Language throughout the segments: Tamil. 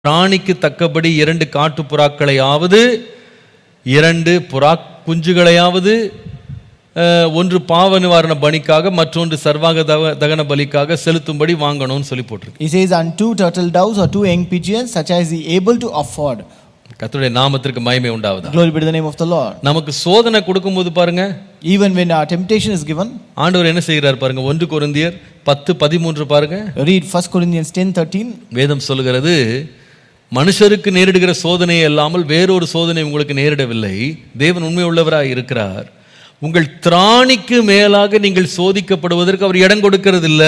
பிராணிக்கு தக்கபடி இரண்டு காட்டு புறாக்களையாவது இரண்டு புறா குஞ்சுகளையாவது அஹ், ஒன்று பாவ நிவாரண பலிக்காக மற்றொன்று சர்வாக தக- தகன பலிக்காக செலுத்தும்படி வாங்கணும்னு சொல்லி போட்டிருக்கு He says, And two turtle doves or two young pigeons, such as he able to afford. கர்த்தருடைய நாமத்திற்கு மகிமை உண்டாவதா Glory be to the name of the Lord. நமக்கு சோதனை கொடுக்கும்போது பாருங்க Even when our temptation is given, ஆண்டவர் என்ன செய்கிறார் பாருங்க ஒன்று கொரிந்தியர் பத்து பதிமூன்று பாருங்க read 1 Corinthians 10 13. வேதம் சொல்லுகிறது மனுஷருக்கு நேரிடுகிற சோதனையை அல்லாமல் வேறொரு சோதனை உங்களுக்கு நேரிடவில்லை தேவன் உண்மை உள்ளவராய் இருக்கிறார் உங்கள் திராணிக்கு மேலாக நீங்கள் சோதிக்கப்படுவதற்கு அவர் இடம் கொடுக்கிறது இல்ல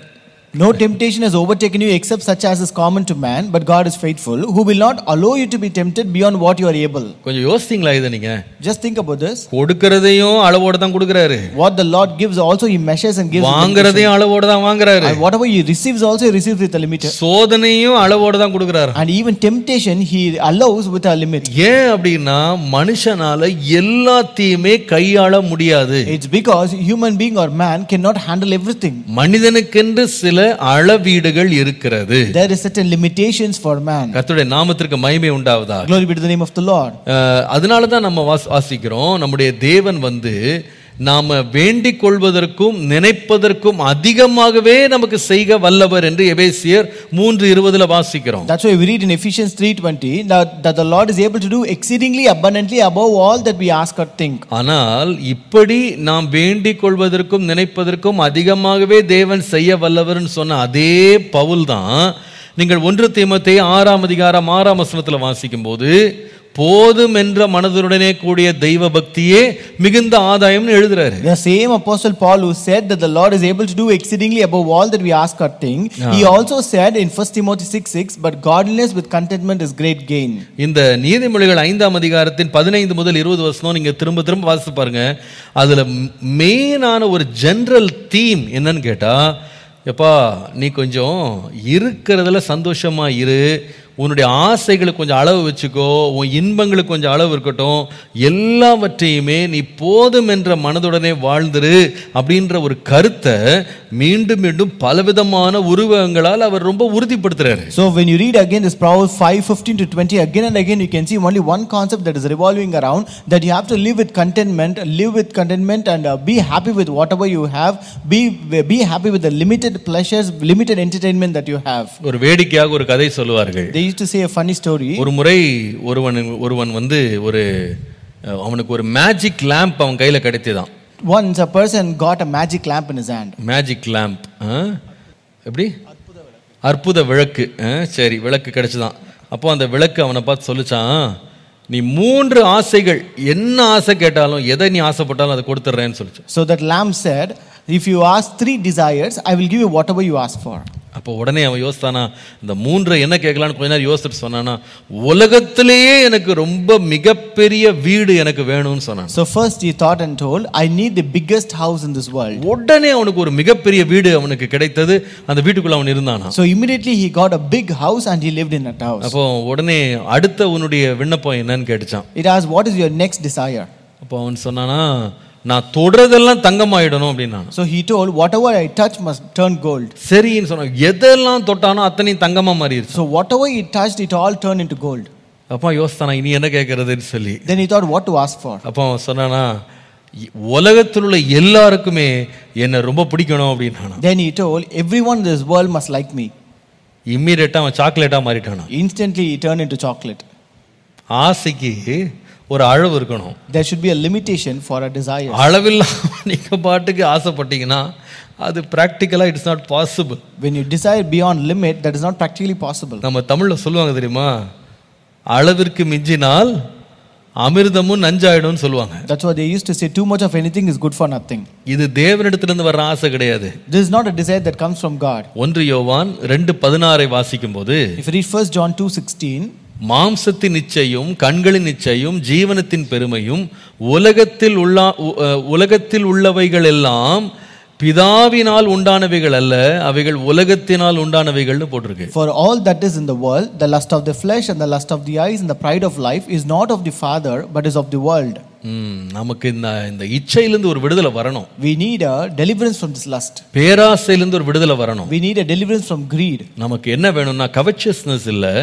No temptation has overtaken you except such as is common to man, but God is faithful, who will not allow you to be tempted beyond what you are able. கொஞ்சம் யோசித்தீங்களா இதை நீங்க Just think about this. கொடுக்கறதையும் அளவோட தான் கொடுக்கறாரு What the Lord gives, also He measures and gives. with வாங்குறதையும் அளவோட தான் வாங்குறாரு limitation. And whatever He receives, also He receives with a limit. சோதனையும் அளவோட தான் கொடுக்கறாரு And even temptation, He allows with a limit. ஏன் அப்படின்னா மனுஷனால எல்லாத்தையுமே கையாள முடியாது It's because human being or man cannot handle everything. மனிதனுக்கென்று சில அளவீடுகள் இருக்கிறது There is certain limitations for man. கர்த்தருடைய நாமத்திற்கு மகிமை உண்டாவதா Glory be to the name of the Lord. அதனால தான் நம்ம வாஸ் வாசிக்கிறோம் நம்முடைய தேவன் வந்து நாம வேண்டிக் கொள்வதற்கும் நினைப்பதற்கும் அதிகமாகவே நமக்கு செய்க வல்லவர் என்று எபேசியர் மூன்று இருபதுல வாசிக்கிறோம் That's why we read in Ephesians 3:20 that, that the Lord is able to do exceedingly abundantly above all that we ask or think. ஆனால் இப்படி நாம் வேண்டிக் கொள்வதற்கும் நினைப்பதற்கும் அதிகமாகவே தேவன் செய்ய வல்லவர்னு சொன்ன அதே பவுல் தான் நீங்கள் ஒன்று தீமத்தை ஆறாம் அதிகாரம் ஆறாம் வசனத்தில் வாசிக்கும் போது போதும் என்ற மனதுடனே கூடிய தெய்வ பக்தியே மிகுந்த ஆதாயம்னு எழுதுறாரு The same apostle Paul who said that the Lord is able to do exceedingly above all that we ask or think, he also said in 1 Timothy 6:6, but godliness with contentment is great gain. இந்த நீதிமொழிகள் ஐந்தாம் அதிகாரத்தின் பதினைந்து முதல் இருபது வருஷம் நீங்க திரும்ப திரும்ப வாசித்து பாருங்க அதுல மெயினான ஒரு ஜெனரல் தீம் என்னன்னு கேட்டா எப்பா நீ கொஞ்சம் இருக்கிறதுல சந்தோஷமா இரு உன்னுடைய ஆசைகளுக்கு கொஞ்சம் அளவு வச்சுக்கோ உன் இன்பங்களுக்கு கொஞ்சம் அளவு இருக்கட்டும் எல்லாவற்றையுமே நீ போதும் என்ற மனதுடனே வாழ்ந்துரு அப்படின்ற ஒரு கருத்தை மீண்டும் மீண்டும் பலவிதமான உருவகங்களால் அவர் ரொம்ப உறுதிப்படுத்துறாரு So when you read again this Proverbs 5:15 to 20, again and again you can see only one concept that is revolving around that you have to live with contentment, live with contentment, and uh, be happy with whatever you have. Be be happy with the limited pleasures, limited entertainment that you have. ஒரு வேடிக்கையாக ஒரு கதை சொல்லுவார்கள் They used to say a funny story. ஒரு முறை ஒருவன் ஒருவன் வந்து ஒரு அஹ், அவனுக்கு ஒரு மேஜிக் லேம்ப் அவன் கையில கிடைத்ததான் Once a person got a magic lamp in his hand. Magic lamp எப்படி அற்புத விளக்கு அஹ், சரி விளக்கு கிடைச்சுதான் அப்போ அந்த விளக்கு அவனை பார்த்து சொல்லிச்சான் நீ மூன்று ஆசைகள் என்ன ஆசை கேட்டாலும் எதை நீ ஆசைப்பட்டாலும் அதை கொடுத்துட்றேன்னு சொல்லிச்சு So that lamp said, If you ask three desires, I will give you whatever you ask for. அப்போ உடனே அவன் யோசித்தானா இந்த மூன்றை என்ன கேட்கலான்னு கொஞ்ச நேரம் யோசிச்சுட்டு சொன்னானா உலகத்திலேயே எனக்கு ரொம்ப மிகப்பெரிய வீடு எனக்கு வேணும்னு சொன்னான் So first he thought and told, I need the biggest house in this world. உடனே அவனுக்கு ஒரு மிகப்பெரிய வீடு அவனுக்கு கிடைத்தது அந்த வீட்டுக்குள்ள அவன் இருந்தானா So immediately he got a big house and he lived in that house. அப்போ உடனே அடுத்த உன்னுடைய விண்ணப்பம் என்னன்னு கேட்டுச்சான் It asked, What is your next desire? அப்போ அவன் சொன்னானா நான் தொடுறதெல்லாம் தங்கமாயிடணும் அப்படின்னா So he told, Whatever I touch must turn gold. சரின்னு சொன்னான் எதெல்லாம் தொட்டானோ அத்தனையும் தங்கமா மாறிடுச்சு So whatever he touched, it all turned into gold. அப்பா யோசித்தானா இனி என்ன கேட்கறதுன்னு சொல்லி Then he thought, What to ask for? அப்போ அவன் சொன்னானா "இ- உலகத்தில் உள்ள எல்லாருக்குமே என்னை ரொம்ப பிடிக்கணும் அப்படின்னானா Then he told, Everyone in this world must like me. இம்மீடியட்டாக அவன் சாக்லேட்டாக மாறிட்டானா Instantly he turned into chocolate. ஆசைக்கு ஒரு அளவு இருக்கணும் There should be a limitation for a desire. அளவில்லாம நீங்க பாட்டுக்கு ஆசைப்பட்டீங்கன்னா அது ப்ராக்டிக்கலா it's not possible When you desire beyond limit, that is not practically possible. நம்ம தமிழ்ல சொல்லுவாங்க தெரியுமா அளவிற்கு மிஞ்சினால் அமிர்தமும் நஞ்சாயிடும்னு சொல்லுவாங்க That's why they used to say, Too much of anything is good for nothing. இது தேவனிடத்திலிருந்து வர்ற ஆசை கிடையாது This is not a desire that comes from God. ஒன்று யோவான் ரெண்டு பதினாறை வாசிக்கும் போது If you read 1 John 2:16, மாம்சத்தின் நிச்சயம் கண்களின் நிச்சயம் ஜீவனத்தின் பெருமையும் உலகத்தில் உள்ள உ- அஹ் உலகத்தில் உள்ளவைகள் எல்லாம் பிதாவினால் உண்டானவைகள் அல்ல அவைகள் உலகத்தினால் உண்டானவைகள்னு போட்டிருக்கு For all that is in the world, the lust of the flesh and the lust of the eyes and the pride of life is not of the Father, but is of the world. ம், நமக்கு இந்த இந்த இச்சையிலிருந்து ஒரு விடுதலை வரணும் We need a deliverance from this lust. பேராசையிலிருந்து ஒரு விடுதலை வரணும் We need a deliverance from greed. நமக்கு என்ன வேணும்னா கவச்சஸ்னஸ் இல்ல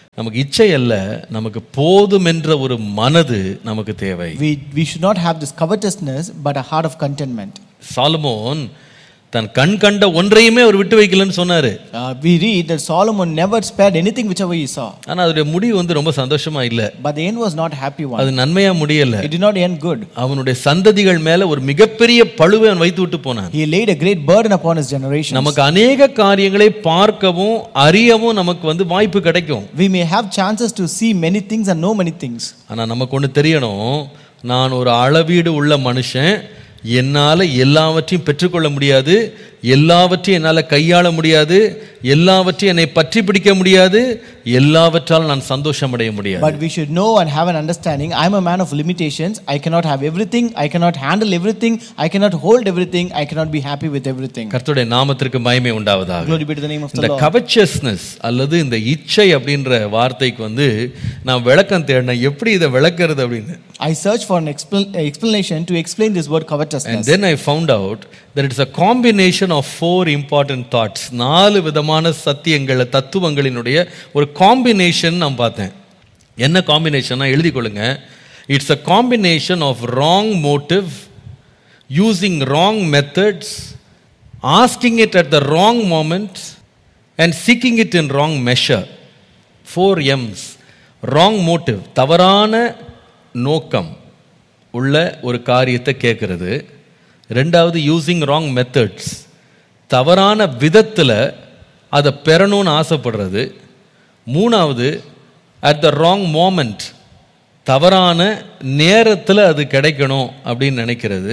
நமக்கு இச்சை அல்ல நமக்கு போதுமென்ற ஒரு மனது நமக்கு தேவை We, we should not have this covetousness, but a heart of contentment. Solomon தன் கண் கண்ட ஒன்றையுமே அவர் விட்டு வைக்கலன்னு சொன்னாரு Uh, we read that Solomon never spared anything whichever he saw, ஆனா அதோடைய முடிவு வந்து ரொம்ப சந்தோஷமா இல்ல but the end was not happy one. அது நன்மையா முடியல It did not end good. அவனுடைய சந்ததிகள் மேல ஒரு மிகப்பெரிய பழுவை அவன் வைத்து விட்டு போனான் He laid a great burden upon his generation. நமக்கு அநேக காரியங்களை பார்க்கவும் அறியவும் நமக்கு வந்து வாய்ப்பு கிடைக்கும் We may have chances to see many things and know many things. ஆனா நமக்கு ஒன்று தெரியணும் நான் ஒரு அளவீடு உள்ள மனுஷன் என்னால் எல்லாவற்றையும் பெற்றுக்கொள்ள முடியாது எல்லாவற்றையும் என்னால் கையாள முடியாது எல்லாவற்றையும் என்னை பற்றி பிடிக்க முடியாது எல்லாவற்றாலும் நான் சந்தோஷம் அடைய முடியாது But we should know and have an understanding. I'm a man of limitations. I cannot have everything. I cannot handle everything. I cannot hold everything. I cannot be happy with everything. கர்த்தருடைய நாமத்திற்கு மகிமை உண்டாவதாக Glory be to the name of the இந்த Lord. கவச்சஸ்னஸ் அல்லது இந்த இச்சை அப்படின்ற வார்த்தைக்கு வந்து நான் விளக்கம் தேடினேன் எப்படி இதை விளக்குறது அப்படின்னு I searched for an expl- explanation to explain this word And covetousness. then I found out that it's a combination of four important thoughts. நாலு விதமான சத்தியங்கள் தத்துவங்களினுடைய ஒரு காம்பினேஷன் நான் பார்த்தேன் என்ன காம்பினேஷன் எழுதி கொள்ளுங்க it's a combination of wrong motive using wrong methods asking it at the wrong moment and seeking it in wrong measure four M's wrong motive தவறான நோக்கம் உள்ள ஒரு காரியத்தை கேட்கறது ரெண்டாவது யூசிங் ராங் மெத்தட்ஸ் தவறான விதத்தில் அதை பெறணும்னு ஆசைப்படுறது மூணாவது அட் த ராங் மோமெண்ட் தவறான நேரத்தில் அது கிடைக்கணும் அப்படின்னு நினைக்கிறது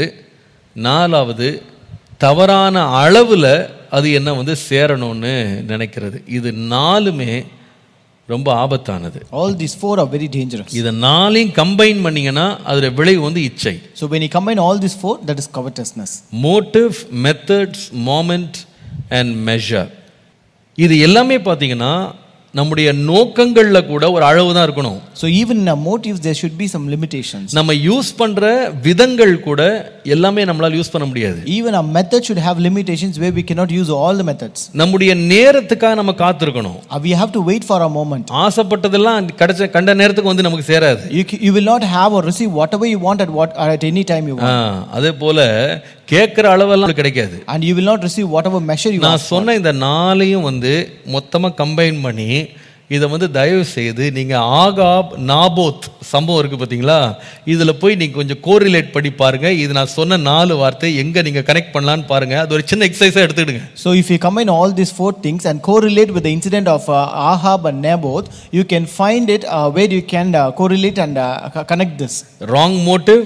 நாலாவது தவறான அளவில் அது என்ன வந்து சேரணும்னு நினைக்கிறது இது நாலுமே ரொம்ப ஆபத்தானது All these four are very dangerous. இதை நாளையும் கம்பைன் பண்ணீங்கன்னா அதோட விளைவு வந்து இச்சை So when you combine all these four, that is covetousness. Motive methods moment and measure இது எல்லாமே பார்த்தீங்கன்னா நம்முடைய நோக்கங்களில் கூட ஒரு அளவு தான் இருக்கணும் So even in our motives, there should be some limitations. நம்ம யூஸ் பண்ற விதங்கள் கூட எல்லாமே நம்மளால யூஸ் பண்ண முடியாது Even our method should have limitations where we cannot use all the methods. நம்முடைய நேரத்துக்காக நம்ம காத்திருக்கணும் Uh, We have to wait for a moment. ஆசைப்பட்டதெல்லாம் கிடைச்ச கண்ட நேரத்துக்கு வந்து நமக்கு சேராது You, c- you will not have or receive whatever you want at what at any time you ah, want, அதே போல கேட்குற அளவெல்லாம் கிடைக்காது and you will not receive whatever measure you want. நான் சொன்ன இந்த நாளையும் வந்து மொத்தமா கம்பைன் பண்ணி இதை வந்து தயவு செய்து நீங்க ஆகாப் நாபோத் சம்பவம் இருக்கு பார்த்தீங்களா இதுல போய் நீங்க கொஞ்சம் கோரிலேட் பண்ணி பாருங்க இது நான் சொன்ன நாலு வார்த்தை எங்க நீங்க கனெக்ட் பண்ணலான்னு பாருங்க அது ஒரு சின்ன எக்ஸசைஸா எடுத்துக்கிடுங்க So if you combine all these four things and correlate with the incident of uh, Ahab and Naboth, you can find it uh, where you can uh, correlate and uh, co- connect this. Wrong motive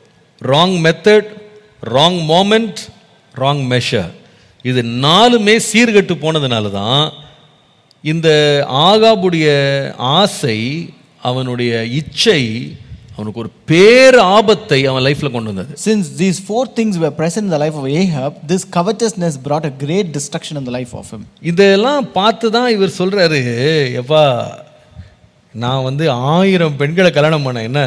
wrong method wrong moment wrong measure இது நாலுமே சீர்கெட்டு போனதுனால தான் இந்த ஆகாபுடைய ஆசை அவனுடைய இச்சை அவனுக்கு ஒரு பேர் ஆபத்தை அவன் லைஃப்ல கொண்டு வந்தது Since these four things were present in the life of Ahab, this covetousness brought a great destruction in the life of him. இதெல்லாம் பார்த்து தான் இவர் சொல்றாரு எப்பா நான் வந்து ஆயிரம் பெண்களை கல்யாணம் பண்ணேன் என்ன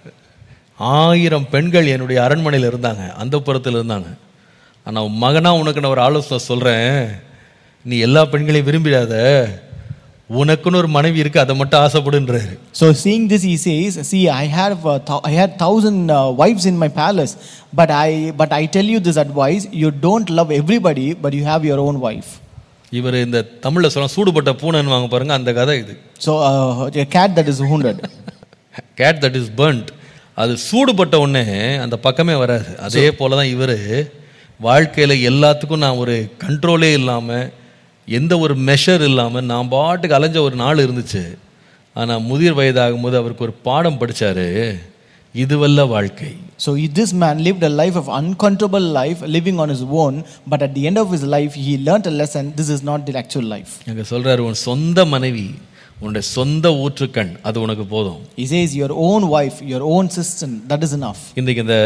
ஆயிரம் பெண்கள் என்னுடைய அரண்மனையில் இருந்தாங்க அந்த புறத்தில் இருந்தாங்க ஆனால் மகனா உனக்கு நான் ஒரு ஆலோசனை சொல்கிறேன் நீ எல்லா பெண்களையும் விரும்பிடாத உனக்குன்னு ஒரு மனைவி இருக்கு அதை மட்டும் ஆசைப்படுன்றாரு So seeing this, he says, "See, I have uh, thou- I had thousand uh, wives in my palace, but I but I tell you this advice: you don't love everybody, but you have your own wife." இவர் இந்த தமிழில் சொல்ல சூடுபட்ட பூனைன்னு வாங்க பாருங்க அந்த கதை இது So uh, a cat that is wounded. Cat that is burnt அது சூடுபட்ட உடனே அந்த பக்கமே வராது அதே போல தான் இவர் வாழ்க்கையில் எல்லாத்துக்கும் நான் ஒரு கண்ட்ரோலே இல்லாமல் எந்த ஒரு மெஷர் இல்லாமல் நான் பாட்டுக்கு அலைஞ்ச ஒரு நாள் இருந்துச்சு ஆனால் முதிர் வயதாகும்போது அவருக்கு ஒரு பாடம் படிச்சாரு இதுவல்ல வாழ்க்கை So he- this man lived a life of uncontrollable life, living on his own. But at the end of his life, he learnt a lesson. This is not the actual life. அங்கே சொல்றாரு உன் சொந்த மனைவி உன்னுடைய சொந்த ஊற்றுக்கண் அது உனக்கு போதும் He says, "Your own wife, your own sister, that is enough." இன்றைக்கு இந்த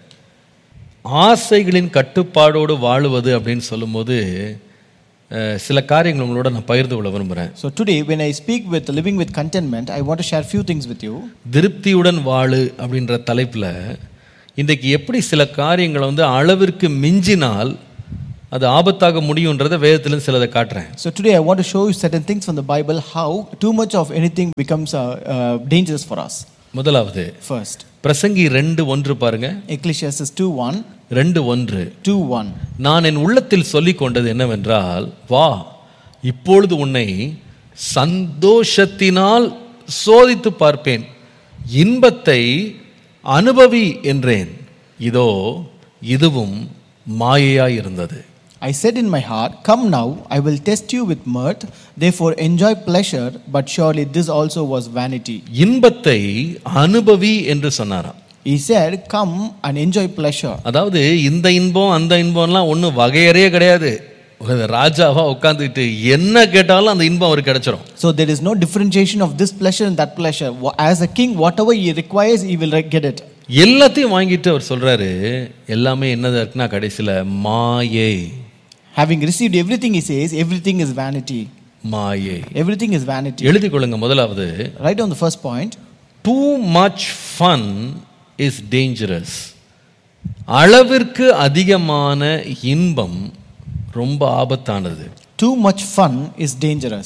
ஆசைகளின் கட்டுப்பாடோடு வாழுவது அப்படின்னு சொல்லும்போது அஹ், சில காரியங்கள் உங்களோட நான் பகிர்ந்து கொள்ள விரும்புகிறேன் So today, when I speak with living with contentment, I want to share few things with you. திருப்தியுடன் வாழு அப்படின்ற தலைப்பில் இன்றைக்கு எப்படி சில காரியங்களை வந்து அளவிற்கு மிஞ்சினால் அது ஆபத்தாக முடியுன்றதை வேதத்திலும் சிலதை காட்டுறேன் So today I want to show you certain things from the Bible how too much of anything becomes uh, uh, dangerous for us. முதலாவது First, பிரசங்கி ரெண்டு ஒன்று பாருங்க Ecclesiastes 2:1, ரெண்டு ஒன்று 2:1. நான் என் உள்ளத்தில் சொல்லிக் கொண்டது என்னவென்றால் வா இப்பொழுது உன்னை சந்தோஷத்தினால் சோதித்து பார்ப்பேன் இன்பத்தை அனுபவி என்றேன் இதோ இதுவும் மாயையாய் இருந்தது I said in my heart, Come now, I will test you with mirth, therefore enjoy pleasure, but surely this also was vanity. இன்பத்தை அனுபவி என்று சொன்னாராம் He said, Come and enjoy pleasure. அதாவது இந்த இன்பம் அந்த இன்பம்லாம் ஒன்றும் வகையறையே கிடையாது ஒரு ராஜாவா உட்காந்துக்கிட்டு என்ன கேட்டாலும் அந்த இன்பம் அவருக்கு கிடைச்சிரும் So there is no differentiation of this pleasure and that pleasure. Wha- As a king, whatever he requires, he will re- get it. எல்லாத்தையும் வாங்கிட்டு அவர் சொல்றாரு எல்லாமே என்னதா இருக்குன்னா கடைசியில மாயை Having received everything, he says, everything is vanity. மாயை Everything is vanity. எழுதி கொள்ளுங்க முதலாவது Right on the first point, too much fun is dangerous அளவிற்கு அதிகமான இன்பம் ரொம்ப ஆபத்தானது too much fun is dangerous.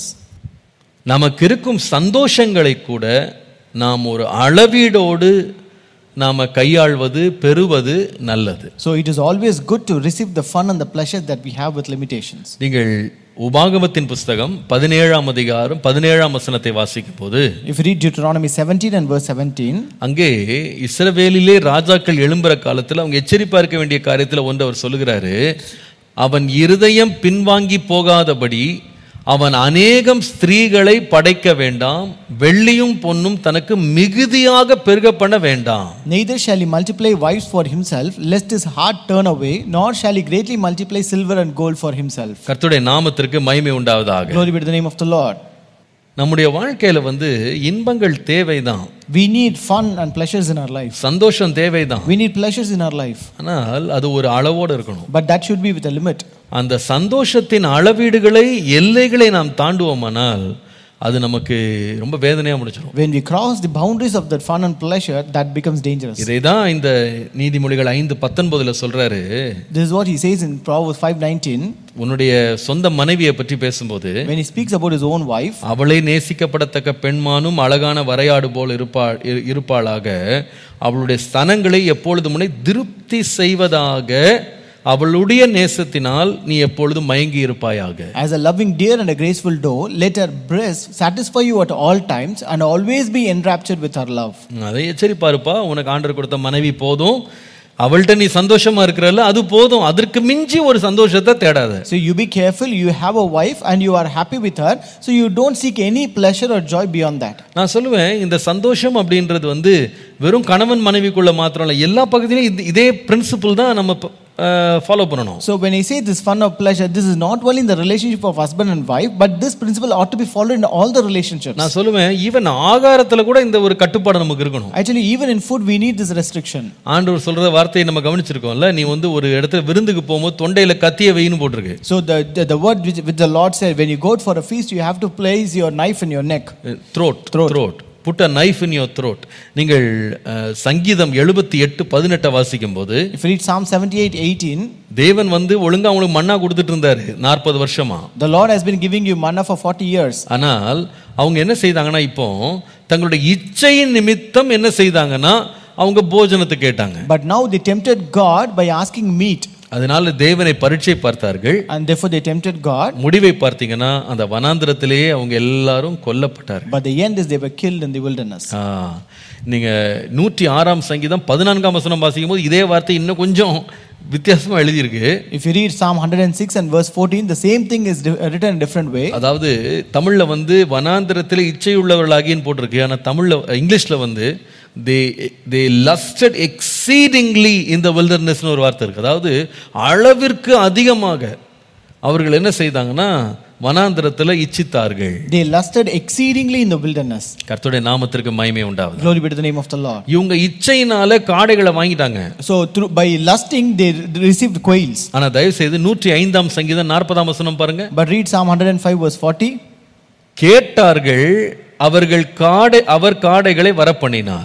நமக்கு இருக்கும் சந்தோஷங்களை கூட நாம் ஒரு அளவீடோடு நாம் கையாள்வது பெறுவது நல்லது So it is always good to receive the fun and the pleasure that we have with limitations. நீங்கள் உபாகமத்தின் புஸ்தகம் பதினேழாம் அதிகாரம் பதினேழாம் வசனத்தை வாசிக்கும் போது If you read Deuteronomy 17 and verse 17, அங்கே இஸ்ரவேலிலே ராஜாக்கள் எழும்புற காலத்தில் அவங்க எச்சரிப்பா இருக்க வேண்டிய காரியத்தில் ஒன்று அவர் சொல்லுகிறாரு அவன் இருதயம் பின்வாங்கி போகாதபடி அவன் அநேகம் ஸ்திரீகளை படைக்க வேண்டாம் வெள்ளியும் பொன்னும் தனக்கு மிகுதியாக பெருக பண்ண வேண்டாம் neither shall he multiply wives for himself, lest his heart turn away, nor shall he greatly multiply silver and gold for himself. கர்த்தருடைய நாமத்திற்கு மகிமை உண்டாவதாக Glory be to the name of the Lord. நம்முடைய வாழ்க்கையில வந்து இன்பங்கள் தேவைதான் We need fun and pleasures in our life. சந்தோஷம் தேவைதான் We need pleasures in our life, ஆனால் அது ஒரு அளவோடு இருக்கணும் but that should be with a limit. அந்த சந்தோஷத்தின் அளவீடுகளை எல்லைகளை நாம் தாண்டுவோமானால் அது நமக்கு ரொம்ப வேதனையா முடிச்சிடும் When we cross the boundaries of that fun and pleasure, that becomes dangerous. இதை தான் இந்த நீதிமொழிகள் ஐந்து பத்தொன்பதுல சொல்றாரு This is what he says in Proverbs 5:19 உன்னுடைய சொந்த மனைவியை பற்றி பேசும்போது when he speaks about his own wife. அவளை நேசிக்கப்படத்தக்க பெண்மானும் அழகான வரையாடு போல் இருப்பாள் இரு- இருப்பாளாக அவளுடைய ஸ்தனங்களை எப்பொழுது முனை திருப்தி செய்வதாக அவளுடைய நேசத்தினால் நீ எப்பொழுதும் மயங்கி இருப்பாயாக As a loving deer and a graceful doe, let her breast satisfy you at all times and always be enraptured with her love. அதை எச்சரிப்பாருப்பா உனக்கு ஆண்டர் கொடுத்த மனைவி போதும் அவள்கிட்ட நீ சந்தோஷமா இருக்கிறல்ல அது போதும் அதற்கு மிஞ்சி ஒரு சந்தோஷத்தை தேடாத So you be careful, you have a wife and you are happy with her, so you don't seek any pleasure or joy beyond that. நான் சொல்லுவேன் இந்த சந்தோஷம் அப்படின்றது வந்து வெறும் கணவன் மனைவிக்குள்ள மாத்திரம் இல்லை எல்லா பகுதியிலும் இது- இதே பிரின்சிபிள் தான் நம்ம ஃபாலோ பண்ணணும் So when I say this fun of pleasure, this is not only in the relationship of husband and wife, but this principle ought to be followed in all the relationships. நான் சொல்லுவேன் ஈவன் ஆகாரத்துல கூட இந்த ஒரு கட்டுப்பாடு நமக்கு இருக்கணும் Actually, even in food, we need this restriction. ஆண்டவர் சொல்ற வார்த்தையை நம்ம கவனிச்சிருக்கோம்ல நீ வந்து ஒரு இடத்துல விருந்துக்கு போகும்போது தொண்டையில கத்திய வெயின்னு போட்டிருக்கு So the, the, the word which, which the Lord said, when you go out for a feast, you have to place your knife in your neck. Throat throat put a knife in your throat நீங்கள் அஹ், சங்கீதம் எழுபத்தி எட்டு பதினெட்டை வாசிக்கும் போது If you read Psalm 78, 18, தேவன் வந்து ஒழுங்கா அவங்களுக்கு மண்ணா கொடுத்துட்டு இருந்தாரு நாற்பது வருஷமா the Lord has been giving you manna for 40 years. ஆனால் அவங்க என்ன செய்தாங்கன்னா இப்போ தங்களுடைய இச்சையின் நிமித்தம் என்ன செய்தாங்கன்னா அவங்க போஜனத்தை கேட்டாங்க But now they tempted God by asking meat. அதனால தேவனை பரீட்சை பார்த்தார்கள் And therefore they tempted God. முடிவை பார்த்தீங்கன்னா அந்த வனாந்திரத்திலேயே அவங்க எல்லாரும் கொல்லப்பட்டார்கள் But the end is they were killed in the wilderness. ஆ, நீங்க நூற்றி ஆறாம் சங்கீதம் பதினான்காம் வசனம் வாசிக்கும் போது இதே வார்த்தை இன்னும் கொஞ்சம் வித்தியாசமா எழுதியிருக்கு If you read Psalm 106 and verse 14, the same thing is di- written in a different way. அதாவது தமிழ்ல வந்து வனாந்திரத்தில் இச்சை உள்ளவர்களாகின்னு போட்டிருக்கு ஆனா தமிழ்ல இங்கிலீஷ்ல வந்து தே தே லஸ்டட் எக்ஸீடிங்லி இந்த வில்டர்னஸ்னு ஒரு வார்த்தை இருக்கு அதாவது அளவிற்கு அதிகமாக அவர்கள் என்ன செய்தாங்கன்னா வனாந்திரத்துல இச்சித்தார்கள் They lusted exceedingly in the wilderness. கர்த்தருடைய நாமத்திற்கு மகிமை உண்டாவது Glory be to the name of the Lord. இவங்க இச்சையினால காடைகளை வாங்கிட்டாங்க So through, by lusting, they received quails. ஆனா தயவு செய்து நூற்றி ஐந்தாம் சங்கீதம் நாற்பதாம் வசனம் பாருங்க But read Psalm 105 verse 40. கேட்டார்கள் அவர்கள் காடை அவர் காடைகளை வரப்பண்ணினார்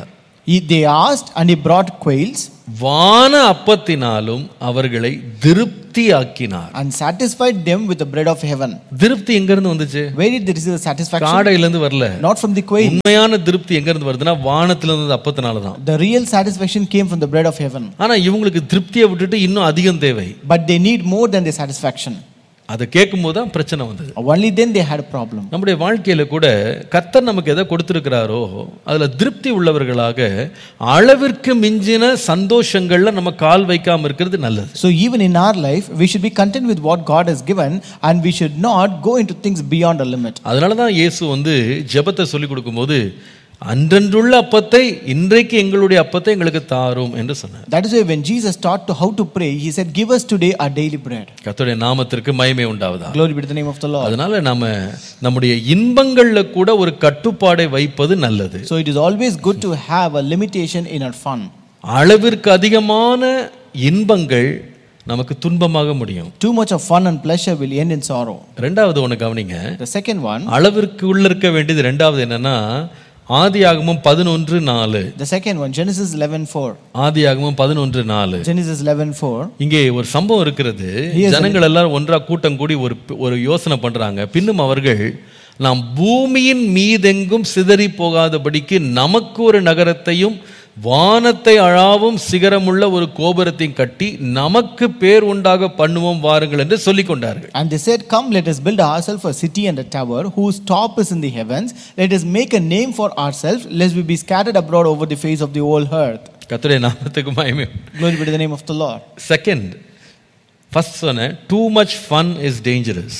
He, they asked, and he brought quails வான அப்பத்தினாலும் அவர்களை திருப்தி ஆக்கினார் and satisfied them with the bread of heaven. திருப்தி எங்க இருந்து வந்துச்சு Where did they receive the satisfaction? காடையில இருந்து வரல Not from the quail. உண்மையான திருப்தி எங்க இருந்து வருதுன்னா வானத்துல இருந்து அப்பத்தினால தான் The real satisfaction came from the bread of heaven. ஆனா இவங்களுக்கு திருப்தியை விட்டுட்டு இன்னும் அதிகம் தேவை But they need more than the satisfaction. அதை கேட்கும்போது தான் பிரச்சனை வந்தது Only then they had a problem. நம்முடைய வாழ்க்கையில கூட கர்த்தர் நமக்கு எதை கொடுத்திருக்கிறாரோ அதுல திருப்தி உள்ளவர்களாக அளவிற்கு மிஞ்சின சந்தோஷங்கள்ல நம்ம கால் வைக்காம இருக்கிறது நல்லது So even in our life, we should be content with what God has given, and we should not go into things beyond a limit. அதனால தான் இயேசு வந்து ஜெபத்தை சொல்லி கொடுக்கும்போது அன்றன்றுள்ள அப்பத்தை இன்றைக்கு எங்களுடைய அப்பத்தை எங்களுக்கு தாரும் என்று சொன்னார் That is why when Jesus taught to how to pray, he said, "Give us today our daily bread." கர்த்தருடைய நாமத்திற்கு மகிமை உண்டாவதா Glory be to the name of the Lord. அதனால நாம நம்முடைய இன்பங்கள்ல கூட ஒரு கட்டுப்பாடை வைப்பது நல்லது So it is always good to have a limitation in our fun. அளவிற்கு அதிகமான இன்பங்கள் நமக்கு துன்பமாக முடியும் Too much of fun and pleasure will end in sorrow. ரெண்டாவது ஒன்று கவனிங்க The second one, அளவிற்கு உள்ள இருக்க வேண்டியது ரெண்டாவது என்னன்னா ஆதியாகமம் பதினொன்று நாலு the second one, Genesis 11:4. ஆதியாகமம் பதினொன்று நாலு Genesis 11:4. இங்கே ஒரு சம்பவம் இருக்கிறது ஜனங்கள் எல்லாரும் ஒன்றா கூட்டம் கூடி ஒரு ஒரு யோசனை பண்றாங்க பின்னும் அவர்கள் நாம் பூமியின் மீதெங்கும் சிதறி போகாதபடிக்கு நமக்கு ஒரு நகரத்தையும் வானத்தை அழாவும் சிகரமுள்ள ஒரு கோபுரத்தையும் கட்டி நமக்கு பேர் உண்டாக பண்ணுவோம் வாருங்கள் என்று சொல்லிக் கொண்டார்கள் And they said, Come, let us build ourselves a city and a tower whose top is in the heavens. Let us make a name for ourselves, lest we be scattered abroad over the face of the whole earth. கர்த்தருடைய நாமத்துக்கு மகிமை Glory be to the name of the Lord. Second first சொன்னேன் too much fun is dangerous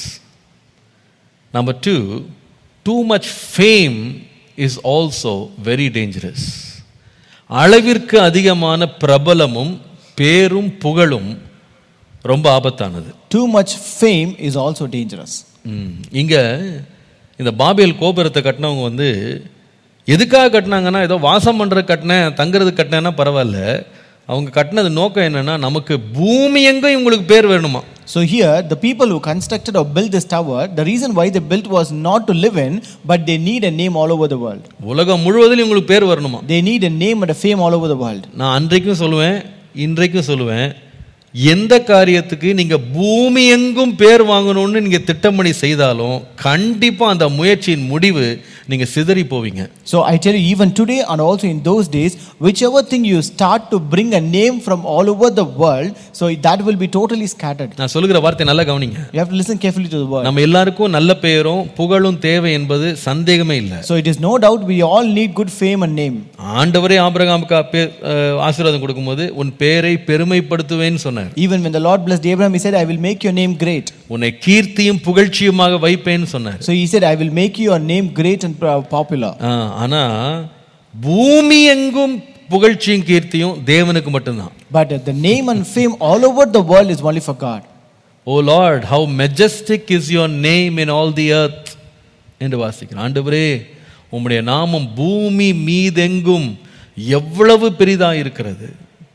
number two too much fame is also very dangerous அளவிற்கு அதிகமான பிரபலமும் பேரும் புகழும் ரொம்ப ஆபத்தானது Too much fame is also dangerous. ம். இங்க இந்த பாபேல் கோபுரத்தை கட்டினவங்க வந்து எதுக்காக கட்டினாங்கன்னா ஏதோ வாசம் பண்றது கட்டினேன் தங்குறது கட்டினேன்னா பரவாயில்ல அவங்க கட்டினது நோக்கம் என்னன்னா நமக்கு பூமி எங்கும் இவங்களுக்கு பேர் வேணுமா So here, the people who constructed or built this tower, the reason why they built was not to live in, but they need a name all over the world. உலகம் முழுவதிலும் இவங்களுக்கு பேர் வரணுமா They need a name and a fame all over the world. நான் அன்றைக்கும் சொல்லுவேன் இன்றைக்கும் சொல்லுவேன் எந்த காரியத்துக்கு நீங்க பூமி எங்கும் பேர் வாங்கணும்னு நீங்க திட்டம் பண்ணி செய்தாலும் கண்டிப்பா அந்த முயற்சியின் முடிவு நீங்க சிதறி போவீங்க So I tell you, even today and also in those days, whichever thing you start to bring a name from all over the world, so that will be totally scattered. நான் சொல்லுகிற வார்த்தை நல்லா கவனிங்க You have to listen carefully to the word. நம்ம எல்லாருக்கும் நல்ல பெயரும் புகழும் தேவை என்பது சந்தேகமே இல்லை So it is no doubt we all need good fame and name. ஆண்டவரே ஆபிரகாமுக்கு அப்பே- அஹ், ஆசீர்வாதம் கொடுக்கும்போது உன் பேரை பெருமைப்படுத்துவேன்னு சொன்னார் Even when the Lord blessed Abraham, he said, I will make your name great. உன்னை கீர்த்தியும் புகழ்ச்சியுமாக வைப்பேன்னு சொன்னார் So he said, I will make your name great and uh, popular. ஆ, ஆனா பூமி எங்கும் புகழ்ச்சியும் கீர்த்தியும் தேவனுக்கு மட்டும்தான் But uh, the name and fame all over the world is only for God. Oh Lord how majestic is your name in all the earth என்று வாசிக்கிறேன் ஆண்டவரே உம்முடைய நாமம் பூமி மீதெங்கும் எவ்வளவு பெரிதா இருக்கிறது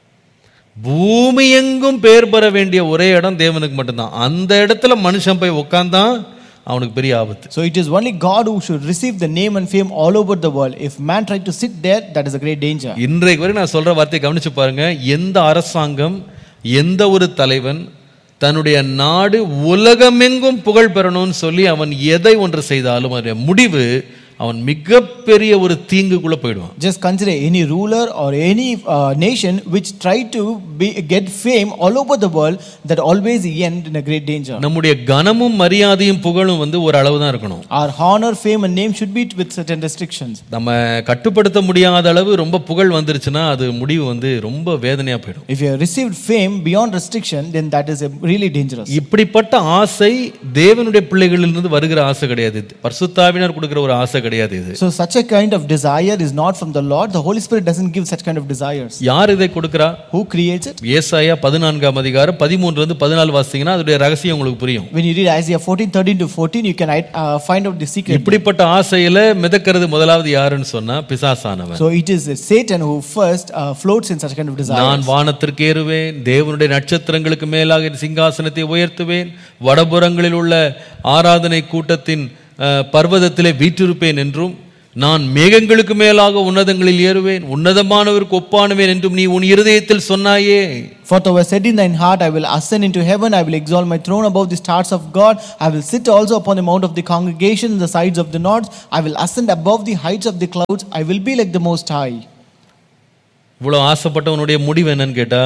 பூமி எங்கும் பேர் பெற வேண்டிய ஒரே இடம் தேவனுக்கு மட்டும்தான் அந்த இடத்துல மனுஷன் போய் உட்கார்ந்தான் அவனுக்கு பெரிய ஆபத்து So it is only God who should receive the name and fame all over the world. If man tried to sit there, that is a great danger. இன்றைக்கு வரை நான் சொல்ற வார்த்தையை கவனிச்சு பாருங்க எந்த அரசாங்கம் எந்த ஒரு தலைவன் தன்னுடைய நாடு உலகமெங்கும் புகழ் பெறணும்னு சொல்லி அவன் எதை ஒன்று செய்தாலும் அதனுடைய முடிவு அவன் மிகப்பெரிய ஒரு தீங்குக்குள்ள போயிடுவான் Just consider any ruler or any uh, nation which try to be, get fame all over the world, that always end in a great danger. நம்முடைய கனமும் மரியாதையும் புகழும் வந்து ஒரு அளவு தான் இருக்கணும் Our honor, fame, and name should be with certain restrictions. நம்ம கட்டுப்படுத்த முடியாத அளவு ரொம்ப புகழ் வந்துருச்சுன்னா அது முடிவு வந்து ரொம்ப வேதனையா போயிடும் If you have received fame beyond restriction, then that is uh, really dangerous. இப்படிப்பட்ட ஆசை தேவனுடைய பிள்ளைகளிலிருந்து வருகிற ஆசை கிடையாது பரிசுத்தாவினர் கொடுக்கிற ஒரு ஆசை கிடையாது இது So such a kind of desire is not from the Lord. The Holy Spirit doesn't give such kind of desires. யார் இதை கொடுக்கிறா Who creates it? ஏசாயா பதினான்காம் அதிகாரம் பதிமூணுல இருந்து பதினாலு வாசிங்கன்னா அதோடைய ரகசியம் உங்களுக்கு புரியும் When you read Isaiah 14, 13 to 14, you can uh, find out the secret. இப்படிப்பட்ட ஆசையில மிதக்கிறது முதலாவது யாருன்னு சொன்னா பிசாசானவன் So it is Satan who first uh, floats in such kind of desire. நான் வானத்திற்கு ஏறுவேன் தேவனுடைய நட்சத்திரங்களுக்கு மேலாக என் சிங்காசனத்தை உயர்த்துவேன் வடபுறங்களில் உள்ள ஆராதனை கூட்டத்தின் அஹ், பர்வதத்திலே வீற்றிருப்பேன் என்றும் நான் மேகங்களுக்கு மேலாக உன்னதங்களில் ஏறுவேன் உன்னதமானவருக்கு ஒப்பானுவேன் என்றும் நீ உன் இருதயத்தில் சொன்னாயே For thou hast said in thine heart, I will ascend into heaven, I will exalt my throne above the stars of God, I will sit also upon the mount of the congregation in the sides of the north, I will ascend above the heights of the clouds, I will be like the Most High. இவ்வளோ ஆசைப்பட்டவனுடைய முடிவு என்னன்னு கேட்டா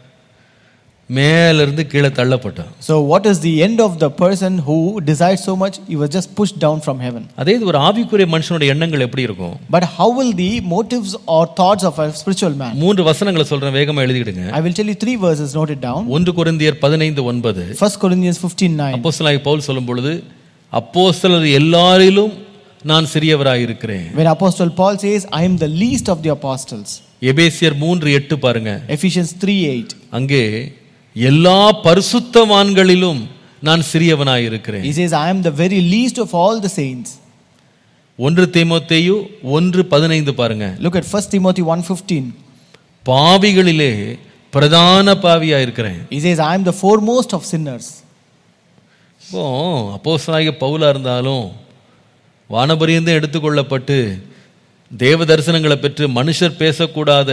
மேலிருந்து கீழே தள்ளப்பட்டான் So, what is the end of the person who desired so much? He was just pushed down from heaven. அதே இது ஒரு ஆவிக்குரிய மனுஷனுடைய எண்ணங்கள் எப்படி இருக்கும் But how will the motives or thoughts of a spiritual man? மூன்று வசனங்களை சொல்றேன் வேகமா எழுதிடுங்க I will tell you three verses, note it down. ஒன்று கொரிந்தியர் பதினைந்து ஒன்பது 1 Corinthians 15 9. அப்போஸ்தலனாகிய பவுல் சொல்லும் பொழுது அப்போஸ்தலர் எல்லாரிலும் நான் சிறியவராயிருக்கிறேன் When Apostle Paul says, I am the least of the apostles. எபேசியர் மூன்று எட்டு பாருங்க Ephesians 3 8. அங்கே எல்லா பரிசுத்தவான்களிலும் நான் சிறியவனாயிருக்கிறேன் He says, I am the very least of all the saints. ஒன்று தீமோத்தேயு ஒன்று பதினைந்து பாருங்க Look at 1 Timothy 1.15. பாவிகளிலே பிரதான பாவியா இருக்கிறேன் He says, I am the foremost of sinners. இப்போ அப்போஸ்தலனாகிய பவுலா இருந்தாலும் வானபரியந்தம் எடுத்துக்கொள்ளப்பட்டு தேவ தரிசனங்களை பெற்று மனுஷர் பேசக்கூடாத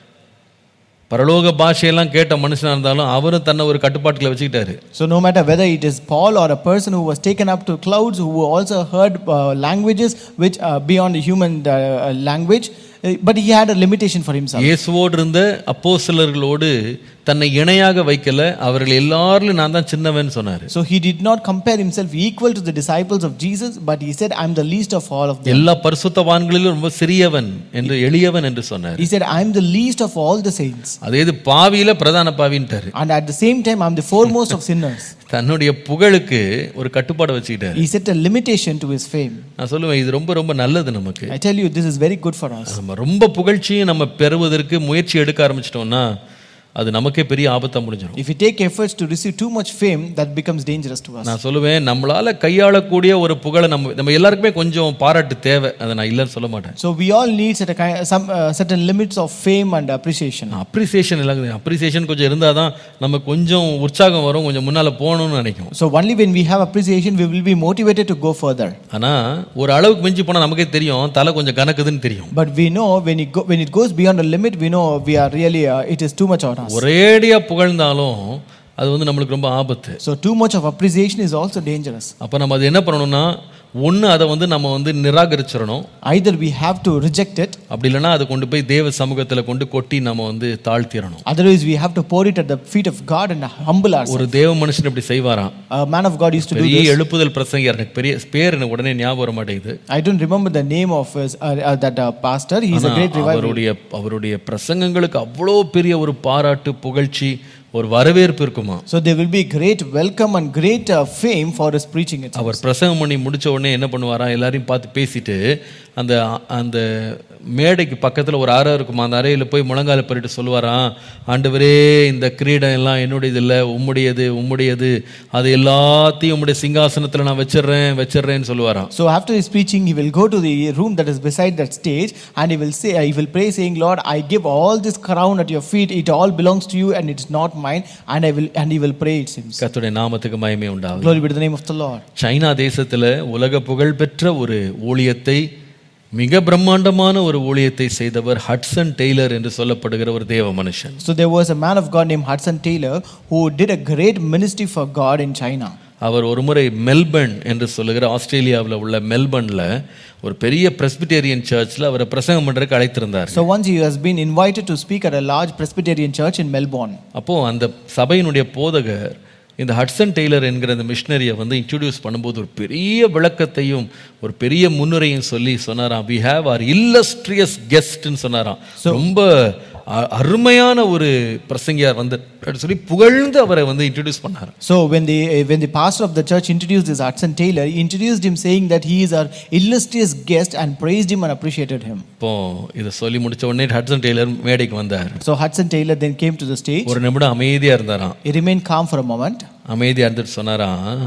பரலோக பாஷையெல்லாம் கேட்ட மனுஷனா இருந்தாலும் அவரும் தன்னை ஒரு கட்டுப்பாட்டுல வச்சுக்கிட்டாரு So no matter whether it is Paul or a person who was taken up to clouds, who also heard uh, languages which are beyond the human uh, language, uh, but he had a limitation for himself. இயேசுவோடு இருந்த அப்போஸ்தலர்களோடு தன்னை இணையாக வைக்கல அவர்கள் எல்லாரிலும் நான் தான் சின்னவன் சொன்னாரு So he did not compare himself equal to the disciples of Jesus, but he said, I'm the least of all of them. எல்லா பரிசுத்தவான்களிலும் ரொம்ப சிறியவன் என்று எளியவன் என்று சொன்னார் He said, I'm the least of all the saints. அதே இது பாவியில பிரதான பாவின்ட்டாரு And at the same time, I'm the foremost of sinners. தன்னுடைய புகழுக்கு ஒரு கட்டுப்பாடு வச்சுக்கிட்டாரு He set a limitation to his fame. நான் சொல்லுவேன் இது ரொம்ப ரொம்ப நல்லது நமக்கு I tell you, this is very good for us. நம்ம ரொம்ப புகழ்ச்சியும் நம்ம பெறுவதற்கு முயற்சி எடுக்க ஆரம்பிச்சிட்டோம்னா அது நமக்கே பெரிய ஆபத்தா முடிஞ்சிடும் If we take efforts to receive too much fame, that becomes dangerous to us. நான் சொல்லுவேன் நம்மளால கையாளக்கூடிய ஒரு புகழை நம்ம நம்ம எல்லாருக்குமே கொஞ்சம் பாராட்டு தேவை அதை நான் இல்லைன்னு சொல்ல மாட்டேன் So we all need certain, kind, some, uh, certain limits of fame and appreciation. Appreciation எல்லாம் அப்ரிசியேஷன் கொஞ்சம் இருந்தால் தான் நம்ம கொஞ்சம் உற்சாகம் வரும் கொஞ்சம் முன்னால் போகணும்னு நினைக்கும் So only when we have appreciation, we will be motivated to go further. ஆனால் ஒரு அளவுக்கு மிஞ்சி போனால் நமக்கே தெரியும் தலை கொஞ்சம் கணக்குதுன்னு தெரியும் But we know when it, go, when it goes beyond a limit, we know we are really, uh, it is too much on us. ஒரேடியாக புகழ்ந்தாலும் அது வந்து நம்மளுக்கு ரொம்ப ஆபத்து So too much of appreciation is also dangerous. அப்போ நம்ம அது என்ன பண்ணணும்னா ஒன்று அதை வந்து நம்ம வந்து நிராகரிச்சிடணும் Either we have to reject it, அப்படி இல்லைன்னா அதை கொண்டு போய் தேவ சமூகத்தில் கொண்டு கொட்டி நம்ம வந்து தாழ்த்திடணும் otherwise we have to pour it at the feet of God and humble ourselves. ஒரு தேவ மனுஷன் இப்படி செய்வாராம் A man of God used to do பெரிய this. எழுப்புதல் பிரசங்கர் எனக்கு பெரிய பேர் எனக்கு உடனே ஞாபகம் வர மாட்டேங்குது I don't remember the name of his, uh, uh, that uh, pastor. He is a ஆனா, great revival. அவருடைய அவருடைய பிரசங்கங்களுக்கு அவ்வளோ பெரிய ஒரு பாராட்டு புகழ்ச்சி ஒரு வரவேற்பு இருக்குமா So there will be great welcome and great uh, fame for his preaching itself. அவர் பிரசங்கம் பண்ணி முடிச்ச உடனே என்ன பண்ணுவாராம் எல்லாரையும் பார்த்து பேசிட்டு அந்த அந்த மேடைக்கு பக்கத்தில் ஒரு அறை இருக்குமா அந்த அறையில் போய் முழங்கால பண்ணிட்டு சொல்லுவாராம் ஆண்டவரே இந்த கிரீடம் எல்லாம் என்னுடையது இல்லை உம்முடையது உம்முடையது அது எல்லாத்தையும் உம்முடைய சிங்காசனத்தில் நான் வச்சிடுறேன் வச்சிடுறேன்னு சொல்லுவாராம் So after his preaching, he will go to the room that is beside that stage, and he will say, he will pray, saying, "Lord, I give all this crown at your feet. It all belongs to you, and it's not mine." And I will, and he will pray. It seems. கர்த்தருடைய நாமத்துக்கு மயமே உண்டாகும் Glory be to the name of the Lord. China தேசத்தில் உலக புகழ்பெற்ற ஒரு ஊழியத்தை மிக பிரம்மாண்டமான ஒரு ஊழியத்தை செய்தவர் ஹட்சன் டெய்லர் என்று சொல்லப்படுகிற ஒரு தேவ மனுஷன் So there was a man of God named Hudson Taylor who did a great ministry for God in China. அவர் ஒரு முறை மெல்பர்ன் என்று சொல்லுகிற ஆஸ்திரேலியாவில் உள்ள மெல்பர்னில் ஒரு பெரிய பிரஸ்பிட்டேரியன் சர்ச்சில் அவரை பிரசங்கம் பண்ணுறதுக்கு அழைத்திருந்தார் So once he has been invited to speak at a large Presbyterian church in Melbourne. அப்போது அந்த சபையினுடைய போதகர் இந்த ஹட்சன் டெய்லர் என்கிற அந்த மிஷினரியை வந்து இன்ட்ரடியூஸ் பண்ணும்போது ஒரு பெரிய விளக்கத்தையும் ஒரு பெரிய முன்னுரையும் சொல்லி சொன்னாராம் வி ஹேவ் ஆர் இல்லஸ்ட்ரியஸ் கெஸ்ட்னு சொன்னாராம் ரொம்ப அ- அருமையான ஒரு பிரசங்கியார் வந்து அப்படின்னு சொல்லி புகழ்ந்து அவரை வந்து இன்ட்ரடியூஸ் பண்ணார் So when the when the pastor of the church introduced this Hudson Taylor, he introduced him saying that he is our illustrious guest and praised him and appreciated him. இப்போ இதை சொல்லி முடிச்ச உடனே ஹட்சன் டெய்லர் மேடைக்கு வந்தார் So Hudson Taylor then came to the stage. ஒரு நிமிடம் அமைதியா இருந்தாராம் He remained calm for a moment. அமைதியா இருந்துட்டு சொன்னாராம்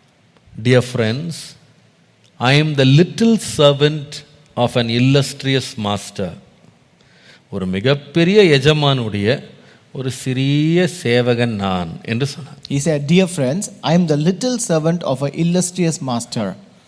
dear friends I am the little servant of an illustrious master ஒரு மிகப்பெரிய எஜமானுடைய ஒரு சிறிய சேவகன் நான் என்று சொன்னார் He said, Dear friends, I am the little servant of an illustrious master.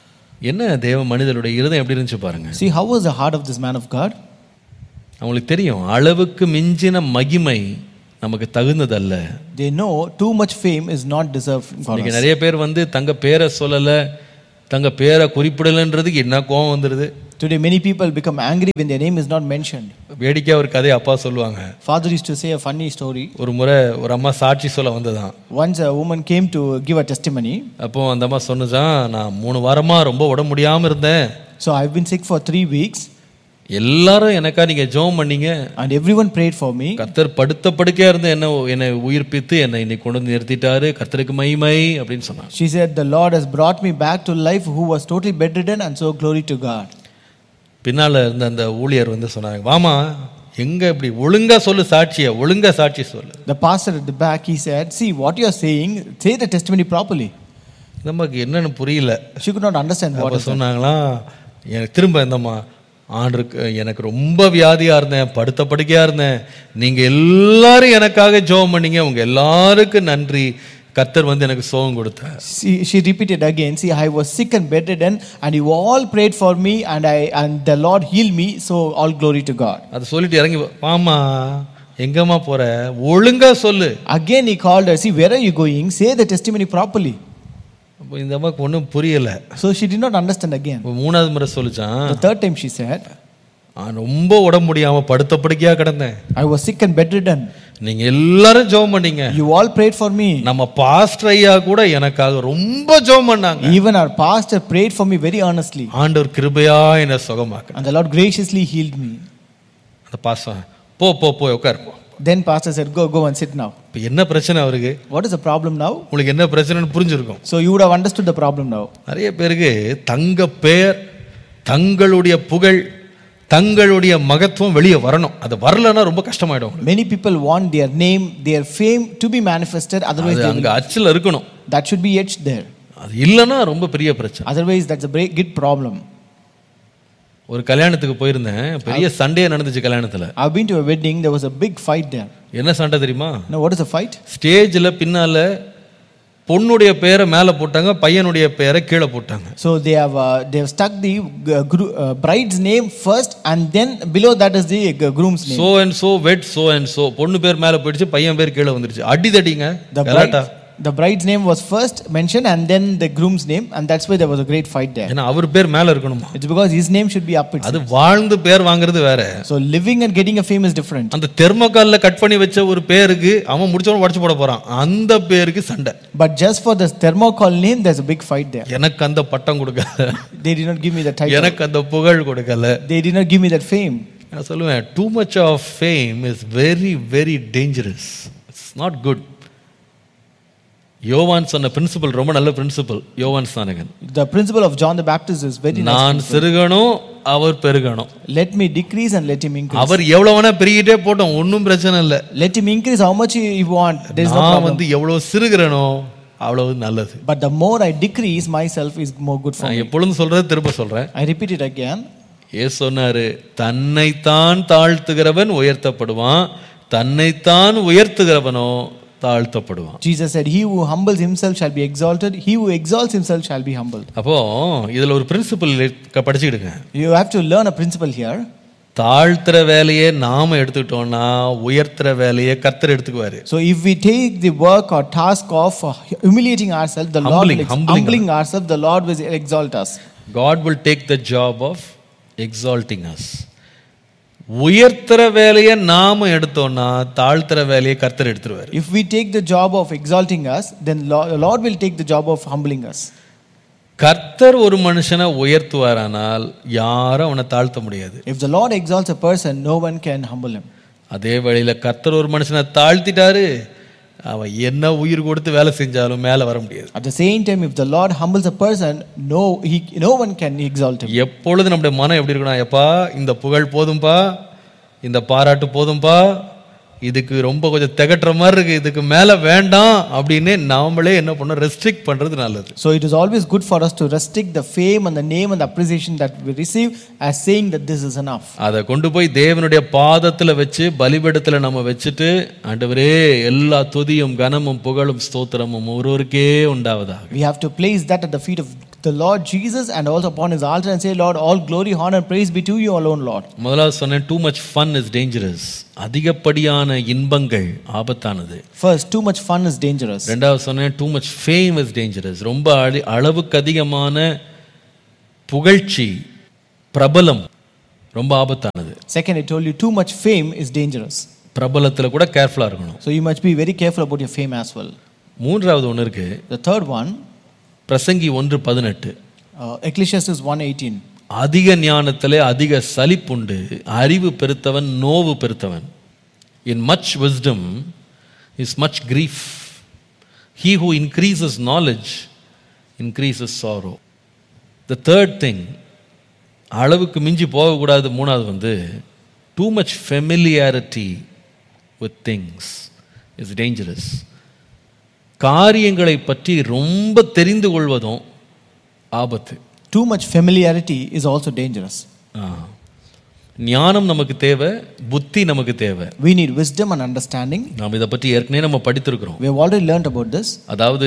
என்ன தேவ மனிதனுடைய இருதயம் எப்படி இருந்துச்சு பாருங்க See, how was the heart of this man of God? அவங்களுக்கு தெரியும் அளவுக்கு மிஞ்சின மகிமை நமக்கு தகுந்ததல்ல They know too much fame is not deserved for இன்னைக்கு us. நிறைய பேர் வந்து தங்க பேரை சொல்லலை தங்க பேரை குறிப்பிடலைன்றதுக்கு என்ன கோவம் வந்துடுது Today, many people become angry when their name is not mentioned. வேடிக்கையா ஒரு கதையை அப்பா சொல்லுவாங்க Father used to say a funny story. ஒரு முறை ஒரு அம்மா சாட்சி சொல்ல வந்ததான் Once a woman came to give a testimony. அப்போ அந்த அம்மா சொன்னதான் நான் மூணு வாரமா ரொம்ப உடம்பு முடியாம இருந்தேன் So, I've been sick for three weeks, எல்லாரும் எனக்கா நீங்க ஜெபம் பண்ணீங்க and everyone prayed for me. கர்த்தர் படுத்த படுக்கையா இருந்து என்ன என்னை உயிர்ப்பித்து என்னை இன்னைக்கு கொண்டு வந்து நிறுத்திட்டாரு கர்த்தருக்கு மகிமை அப்படின்னு சொன்னாங்க She said, The Lord has brought me back to life who was totally bedridden, and so glory to God. பின்னால இருந்த அந்த ஊழியர் வந்து சொன்னாங்க வாமா எங்க இப்படி ஒழுங்கா சொல்லு சாட்சிய ஒழுங்கா சாட்சி சொல்லு The pastor at the back, he said, See, what you are saying, say the testimony properly. நமக்கு என்னன்னு புரியல She could not understand what அப்ப is that. சொன்னாங்களாம் எனக்கு திரும்ப இந்தம்மா ஆண்டுக்கு எனக்கு ரொம்ப வியாதியா இருந்தேன் படுத்த படுக்கையா இருந்தேன் நீங்க எல்லாரும் எனக்காக ஜெபம் பண்ணீங்க உங்க எல்லாருக்கும் நன்றி கர்த்தர் வந்து எனக்கு சோகம் கொடுத்தார் She, she repeated again, See, I was sick and bedridden, and you all prayed for me, and, I, and the Lord healed me, so all glory to God. அதை சொல்லிட்டு இறங்கி வா- வாம்மா எங்கம்மா போற ஒழுங்கா சொல்லு Again, he called her, See, where are you going? Say the testimony properly. அப்போ இந்த அம்மாவுக்கு ஒன்றும் புரியல So she did not understand again. அப்போ மூணாவது முறை சொல்லிச்சான் The third time she said, நான் ரொம்ப உடம்பு முடியாம படுத்த படுக்கையா கிடந்தேன் I was sick and bedridden. நீங்க எல்லாரும் ஜெபம் பண்ணீங்க You all prayed for me. நம்ம பாஸ்டர் ஐயா கூட எனக்காக ரொம்ப ஜெபம் பண்ணாங்க Even our pastor prayed for me very earnestly. ஆண்டவர் கிருபையா என்னை சுகமாக்க And the Lord graciously healed me. அந்த பாசம் போ போ போய் உட்கார் போ Then pastor said, Go, go and sit now. இப்போ என்ன பிரச்சனை அவருக்கு What is the problem now? உங்களுக்கு என்ன பிரச்சனைன்னு புரிஞ்சிருக்கும் So you would have understood the problem now. நிறைய பேருக்கு தங்க பெயர் தங்களுடைய புகழ் தங்களுடைய மகத்துவம் வெளியே வரணும் அது வரலன்னா ரொம்ப கஷ்டமாயிடும் Many people want their name, their fame to be manifested. Otherwise, அது they அங்க அச்சில் இருக்கணும் will, that should be etched there. அது இல்லைன்னா ரொம்ப பெரிய பிரச்சனை Otherwise, that's a very big problem. ஒரு கல்யாணத்துக்கு போயிருந்தேன் பெரிய சண்டையே நடந்துச்சு கல்யாணத்துல I've been to a wedding, there was a big fight there. என்ன சண்டை தெரியுமா Now, what is a fight? ஸ்டேஜில் பின்னால பொண்ணுடைய பெயரை மேலே போட்டாங்க பையனுடைய பெயரை கீழே போட்டாங்க So they have uh, they have stuck the uh, gru- uh, bride's name first, and then below that is the uh, groom's name. So and so wed so and so பொண்ணு பேர் மேலே போயிடுச்சு பையன் பேர் கீழே வந்துருச்சு அடி தடிங்க The கலாட்டா bride, the bride's name was first mentioned, and then the groom's name, and that's why there was a great fight there. ஏன்னா அவர் பேர் மேலே இருக்கணுமா It's because his name should be up. Itself. அது வாழ்ந்து பேர் வாங்குறது வேற So living and getting a fame is different. அந்த தெர்மோகால்ல கட் பண்ணி வச்ச ஒரு பேருக்கு அவன் முடிச்சவன உடச்சு போட போறான் அந்த பேருக்கு சண்டை But just for this thermocol name, there's a big fight there. எனக்கு அந்த பட்டம் கொடுக்கல They did not give me the title. எனக்கு அந்த புகழ் கொடுக்கல They did not give me that fame. நான் சொல்லுவேன் too much of fame is very very dangerous it's not good யோவான் சொன்ன பிரின்சிபல் ரொம்ப நல்ல பிரின்சிபல் யோவான் ஸ்நானகன் The principle of John the Baptist is very nice. நான் சிறுகணும் அவர் பெருகணும் Let me decrease and let him increase. அவர் எவ்வளவு வேணா பெருகிட்டே போட்டோம் ஒன்றும் பிரச்சனை இல்லை Let him increase how much he want. There is no நான் problem. வந்து எவ்வளவு சிறுகிறனோ அவ்வளவு நல்லது But the more I decrease myself is more good for நான் me. எப்பொழுதும் சொல்றது திரும்ப சொல்றேன் I repeat it again. ஏசு சொன்னாரு தன்னைத்தான் தாழ்த்துகிறவன் உயர்த்தப்படுவான் தன்னைத்தான் உயர்த்துகிறவனோ தாழ்த்தப்படுவான் Jesus said, He who humbles himself shall be exalted, he who exalts himself shall be humbled. அப்போ இதுல ஒரு பிரின்சிபல் படிச்சுக்கிடுங்க You have to learn a principle here. தாழ்த்துற வேலையை நாம எடுத்துக்கிட்டோம்னா உயர்த்துற வேலையை கர்த்தர் எடுத்துக்குவாரு So if we take the work or task of uh, humiliating ourselves, the Lord Humbling, will ex- humbling. humbling ourselves, the Lord will exalt us. God will take the job of exalting us உயர்த்துற வேலையை நாம எடுத்தோம்னா தாழ்த்துற வேலையை கர்த்தர் எடுத்துருவாரு If we take the job of exalting us, then Lord, the Lord will take the job of humbling us. கர்த்தர் ஒரு மனுஷனை உயர்த்துவாரானால் யாரும் அவனை தாழ்த்த முடியாது If the Lord exalts a person, no one can humble him. அதே வழியில கர்த்தர் ஒரு மனுஷனை தாழ்த்திட்டாரு அவன் என்ன உயிர் கொடுத்து வேலை செஞ்சாலும் மேலே வர முடியாது At the same time, if the Lord humbles a person, no, he, no one can exalt him. எப்பொழுது நம்முடைய மனம் எப்படி இருக்கணும் எப்பா இந்த புகழ் போதும்பா இந்த பாராட்டு போதும்பா இதுக்கு ரொம்ப கொஞ்சம் திகட்டுற மாதிரி இருக்கு இதுக்கு மேலே வேண்டாம் அப்படின்னு நாமளே என்ன பண்ணோம் ரெஸ்ட்ரிக்ட் பண்றது நல்லது So it is always good for us to restrict the fame and the name and the appreciation that we receive as saying that this is enough. அதை கொண்டு போய் தேவனுடைய பாதத்தில் வச்சு பலிபீடத்தில் நம்ம வச்சுட்டு ஆண்டவரே எல்லா துதியும் கனமும் புகழும் ஸ்தோத்திரமும் ஒருவருக்கே உண்டாவதாக We have to place that at the feet of the Lord Jesus and also upon his altar and say, Lord, all glory, honor, and praise be to you alone, Lord. முதலாவது சொன்னேன் too much fun is dangerous அதிகப்படியான இன்பங்கள் ஆபத்தானது First, too much fun is dangerous. ரெண்டாவது சொன்னேன் too much fame is dangerous ரொம்ப அளி- அளவுக்கு அதிகமான புகழ்ச்சி பிரபலம் ரொம்ப ஆபத்தானது Second, I told you too much fame is dangerous. பிரபலத்தில் கூட கேர்ஃபுல்லாக இருக்கணும் So you must be very careful about your fame as well. மூன்றாவது ஒன்று இருக்கு The third one, பிரசங்கி ஒன்று பதினெட்டு uh, Ecclesiastes 1.18. அதிக ஞானத்திலே அதிக சலிப்புண்டு அறிவு பெருத்தவன் நோவு பெருத்தவன் in much wisdom is much grief he who increases knowledge increases sorrow the third thing அளவுக்கு மிஞ்சி போகக்கூடாது மூணாவது வந்து too much familiarity with things is dangerous காரியங்களை பற்றி ரொம்ப தெரிந்து கொள்வதும் ஆபத்து Too much familiarity is also dangerous. ஆ. ஞானம் நமக்கு தேவை புத்தி நமக்கு தேவை We need wisdom and understanding. நாம் இதை பற்றி ஏற்கனவே நம்ம படித்திருக்கிறோம் We have already learned about this. அதாவது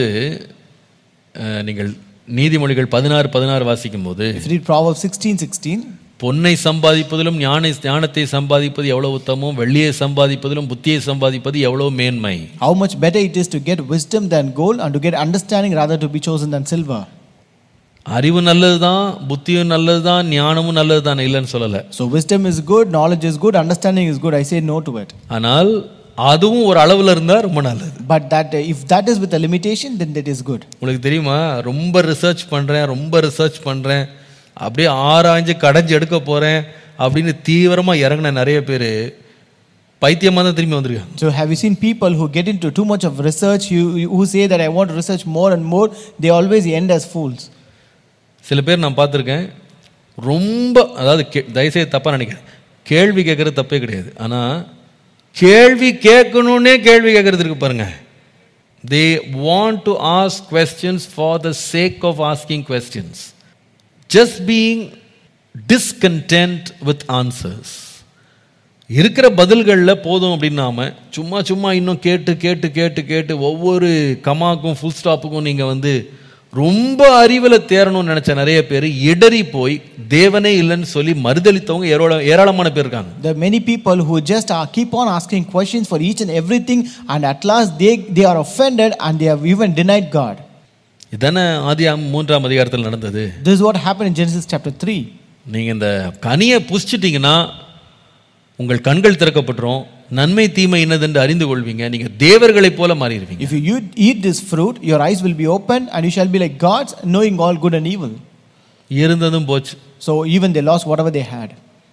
அஹ், நீங்கள் நீதிமொழிகள் பதினாறு பதினாறு வாசிக்கும் போது If you read Proverbs 16.16, பொன்னை சம்பாதிப்பதிலும் ஞான ஞானத்தை சம்பாதிப்பது எவ்வளவு உத்தமம் வெள்ளியை சம்பாதிப்பதிலும் புத்தியை சம்பாதிப்பது எவ்வளவு மேன்மை how much better it is to get wisdom than gold and to get understanding rather to be chosen than silver. அறிவு நல்லதுதான் புத்தியும் நல்லதுதான் ஞானமும் நல்லதுதான் இல்லைன்னு சொல்லலை So wisdom is good, knowledge is good, understanding is good. I say no to it. ஆனால் அதுவும் ஒரு அளவில் இருந்தால் ரொம்ப நல்லது But that uh, if that is with a limitation, then that is good. உங்களுக்கு தெரியுமா ரொம்ப ரிசர்ச் பண்ணுறேன் ரொம்ப ரிசர்ச் பண்ணுறேன் அப்படியே ஆராய்ஞ்சு கடைஞ்சு எடுக்க போகிறேன் அப்படின்னு தீவிரமாக இறங்கின நிறைய பேர் பைத்தியமாக தான் திரும்பி வந்திருக்காங்க So have you seen people who get into too much of research, you, you- who say that I want to research more and more, they always end as fools. சில பேர் நான் பார்த்துருக்கேன் ரொம்ப அதாவது கே தயவுசெய்து தப்பாக நினைக்கிறேன் கேள்வி கேட்குறது தப்பே கிடையாது ஆனால் கேள்வி கேட்கணுன்னே கேள்வி கேட்குறது இருக்கு பாருங்க they want to ask questions for the sake of asking questions just being discontented with answers இருக்கிற பதில்களில் போதும் அப்படின்னாம சும்மா சும்மா இன்னும் கேட்டு கேட்டு கேட்டு கேட்டு ஒவ்வொரு கமாக்கும் ஃபுல் ஸ்டாப்புக்கும் நீங்கள் வந்து ரொம்ப அறிவில் தேரணும்னு நினச்ச நிறைய பேர் இடறி போய் தேவனே இல்லைன்னு சொல்லி மறுதளித்தவங்க ஏராள ஏராளமான பேர் இருக்காங்க There are many people who just are, keep on asking questions for each and everything, and at last they, they are offended and they have even denied God. இதானே ஆதி மூன்றாம் அதிகாரத்தில் நடந்தது This is what happened in Genesis chapter 3. நீங்கள் இந்த கனியை புசிச்சிட்டிங்கன்னா உங்கள் கண்கள் திறக்கப்பட்டுரும் நன்மை தீமை என்னதென்று அறிந்து கொள்வீங்க நீங்கள் தேவர்களைப் போல மாறிடுவீங்க If you eat- eat this fruit, your eyes will be opened and you shall be like gods, knowing all good and evil. இருந்ததும் போச்சு So even they lost whatever they had.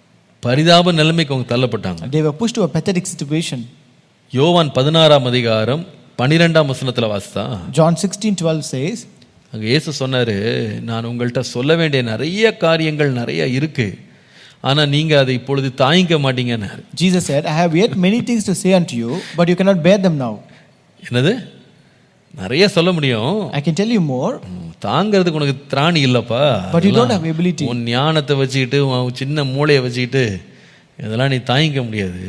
பரிதாப நிலைமைக்கு அவங்க தள்ளப்பட்டாங்க They were pushed to a pathetic situation. யோவான் பதினாறாம் அதிகாரம் பன்னிரெண்டாம் வசனத்துல வாசித்தா John 16 12 says, அங்க இயேசு சொன்னாரு நான் உங்கள்கிட்ட சொல்ல வேண்டிய நிறைய காரியங்கள் நிறைய இருக்கு ஆனா நீங்க அதை இப்பொழுது தாங்கிக்க மாட்டீங்கன்னாரு Jesus said, I have yet many things to say unto you, but you cannot bear them now. என்னது நிறைய சொல்ல முடியும் I can tell you more, உம், தாங்கிறதுக்கு உனக்கு திராணி இல்லப்பா but you don't இதெல்லாம் have ability. உன் ஞானத்தை வச்சுக்கிட்டு உன் சின்ன மூளையை வச்சுக்கிட்டு இதெல்லாம் நீ தாங்கிக்க முடியாது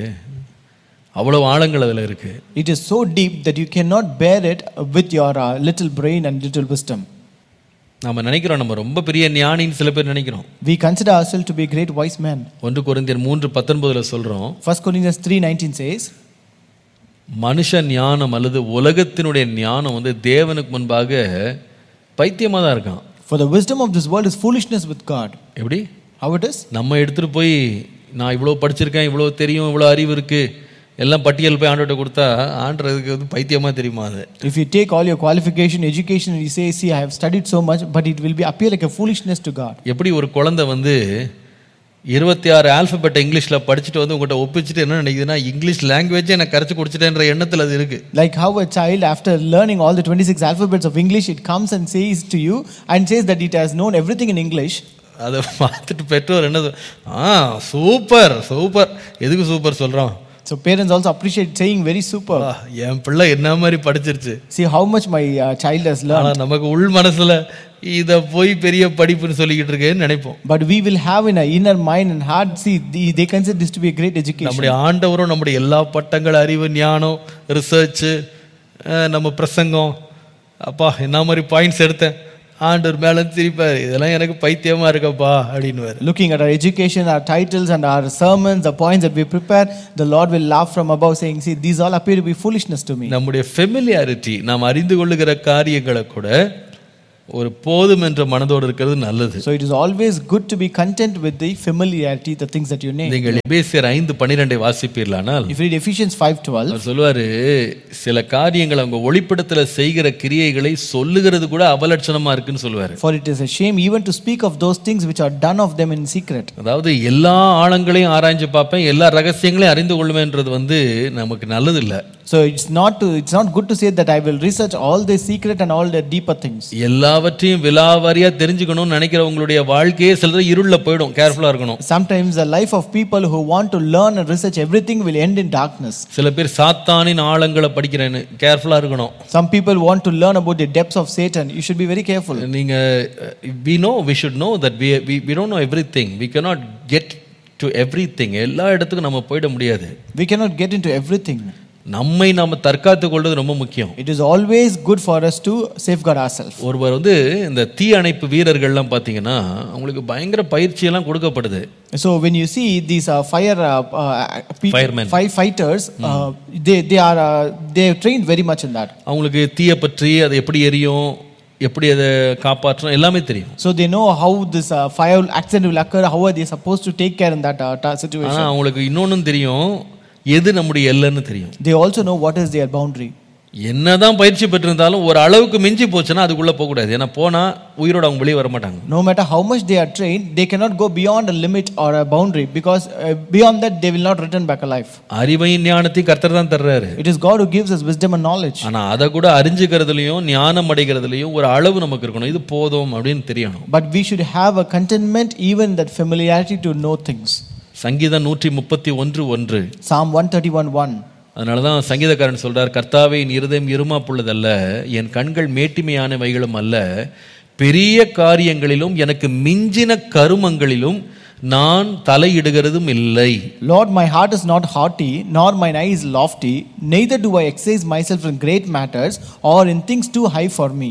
அவ்வளவு ஆழங்கள் அதில் இருக்கு It is so deep that you cannot bear it with your uh, little brain and little wisdom. நாம நினைக்கிறோம் நம்ம ரொம்ப பெரிய ஞானின்னு சில பேர் நினைக்கிறோம் We consider ourselves to be great wise men. ஒன்று கொரிந்தியர் மூன்று பத்தொன்பதுல சொல்றோம் 1 Corinthians 3:19 says, மனுஷ ஞானம் அல்லது உலகத்தினுடைய ஞானம் வந்து தேவனுக்கு முன்பாக பைத்தியமா தான் இருக்கான் For the wisdom of this world is foolishness with God. எப்படி How it is? நம்ம எடுத்துட்டு போய் நான் இவ்வளோ படிச்சிருக்கேன் இவ்வளோ தெரியும் இவ்வளோ அறிவு இருக்கு எல்லாம் பட்டியல் போய் ஆண்டோட்ட கொடுத்தா ஆண்டுறதுக்கு வந்து பைத்தியமா தெரியுமா அது If you take all your qualification, education, and you say, See, I have studied so much, but it will be appear like a foolishness to God. எப்படி ஒரு குழந்தை வந்து இருபத்தி ஆறு ஆல்பபெட்டை இங்கிலீஷில் படிச்சுட்டு வந்து உங்கள்கிட்ட ஒப்பிச்சுட்டு என்ன நினைக்குதுன்னா இங்கிலீஷ் லாங்குவேஜே நான் கரைச்சி குடிச்சிட்டேன்ற எண்ணத்தில் அது இருக்கு Like how a child, after learning all the 26 alphabets of English, it comes and says to you and says that it has known everything in English. அதை பார்த்துட்டு பெற்றோர் என்ன சொல்- ஆ சூப்பர் சூப்பர் எதுக்கு சூப்பர் சொல்கிறோம் So parents also appreciate saying very super. என் பிள்ளை என்ன மாதிரி படிச்சிருச்சு See how much my uh, child has learned. ஆனால் நமக்கு உள் மனசுல இதை போய் பெரிய படிப்புன்னு சொல்லிக்கிட்டு இருக்கேன்னு நினைப்போம் But we will have in our inner mind and heart, see, they, they consider this to be a great education. நம்முடைய ஆண்டவரும் நம்முடைய எல்லா பட்டங்கள் அறிவு ஞானம் ரிசர்ச்சு நம்ம பிரசங்கம் அப்பா என்ன மாதிரி பாயிண்ட்ஸ் எடுத்தேன் ஆண்டவர் மேல சிரிப்பார் இதெல்லாம் எனக்கு பைத்தியமா இருக்கப்பா அப்படின்னுவார் Looking at our education, our titles, and our sermons, the points that we prepare, the Lord will laugh from above, saying, See, these all appear to be foolishness to me. நம்முடைய ஃபெமிலியாரிட்டி நாம் அறிந்து கொள்ளுகிற காரியங்களை கூட ஒரு போதும் என்ற மனதோடு இருக்கிறது நல்லது So it is always good to be content with the familiarity, the things that you name. நீங்கள் எபேசியர் ஐந்து பன்னிரெண்டை வாசிப்பீர்களானால் If you read Ephesians 5.12, அவர் சொல்லுவாரு சில காரியங்கள் அவங்க ஒளிப்படத்துல செய்கிற கிரியைகளை சொல்லுகிறது கூட அவலட்சணமா இருக்குன்னு சொல்லுவாரு for it is a shame even to speak of those things which are done of them in secret. அதாவது எல்லா ஆழங்களையும் ஆராய்ஞ்சு பார்ப்பேன் எல்லா ரகசியங்களையும் அறிந்து கொள்வேன்றது வந்து நமக்கு நல்லது இல்ல So it's not to, it's not good to say that I will research all the secret and all the deeper things. எல்லாவற்றையும் விலாவாரியா தெரிஞ்சுக்கணும்னு நினைக்கிறவங்களுடைய வாழ்க்கையே சிலர் இருள்ல போயிடும் கேர்ஃபுல்லா இருக்கணும் Sometimes the life of people who want to learn and research everything will end in darkness. சில பேர் சாத்தானின் ஆழங்களை படிக்கிறேன்னு கேர்ஃபுல்லா இருக்கணும் Some people want to learn about the depths of Satan. You should be very careful. நீங்க we know we should know that we we we don't know everything we cannot get to everything எல்லா இடத்துக்கும் நம்ம போயிட முடியாது We cannot get into everything. நம்மை நாம தற்காத்து கொள்வது ரொம்ப முக்கியம் It is always good for us to safeguard ourselves. ஒருவர் வந்து இந்த தீ அணைப்பு வீரர்கள்லாம் பார்த்தீங்கன்னா அவங்களுக்கு பயங்கர பயிற்சியெல்லாம் கொடுக்கப்படுது So when you see these uh, fire uh, uh, pe- Firemen. fire fighters, uh, they they are uh, they are trained very much in that. அவங்களுக்கு தீயை பற்றி அது எப்படி எரியும் எப்படி அதை காப்பாற்றணும் எல்லாமே தெரியும் So they know how this uh, fire accident will occur. How are they supposed to take care in that uh, ta- situation? ஆனால் அவங்களுக்கு இன்னொன்றும் தெரியும் எது நம்முடைய எல்லைன்னு தெரியும் They also know what is their boundary. என்னதான் பயிற்சி பெற்றிருந்தாலும் ஒரு அளவுக்கு மிஞ்சி போச்சுன்னா அதுக்குள்ள போகக்கூடாது ஏன்னா போனா உயிரோட அவங்க வெளியே வர மாட்டாங்க No matter how much they are trained, they cannot go beyond a limit or a boundary because uh, beyond that they will not return back alive. அறிவையும் ஞானத்தையும் கர்த்தர் தான் தர்றாரு It is God who gives us wisdom and knowledge. ஆனா அதை கூட அறிஞ்சுக்கிறதுலையும் ஞானம் அடைகிறதுலையும் ஒரு அளவு நமக்கு இருக்கணும் இது போதும் அப்படின்னு தெரியணும் But we should have a contentment, even that familiarity to know things. சங்கீதம் நூற்றி முப்பத்தி ஒன்று ஒன்று Psalm 131 1. அதனால தான் சங்கீதக்காரன் சொல்றார் கர்த்தாவே என் இருதயம் இருமாப்புள்ளதல்ல என் கண்கள் மேட்டிமையானவைகளும் அல்ல பெரிய காரியங்களிலும் எனக்கு மிஞ்சின கருமங்களிலும் நான் தலையிடுகிறதும் இல்லை Lord, my heart is not haughty, nor mine eye is lofty, neither do I exercise myself in great matters or in things too high for me.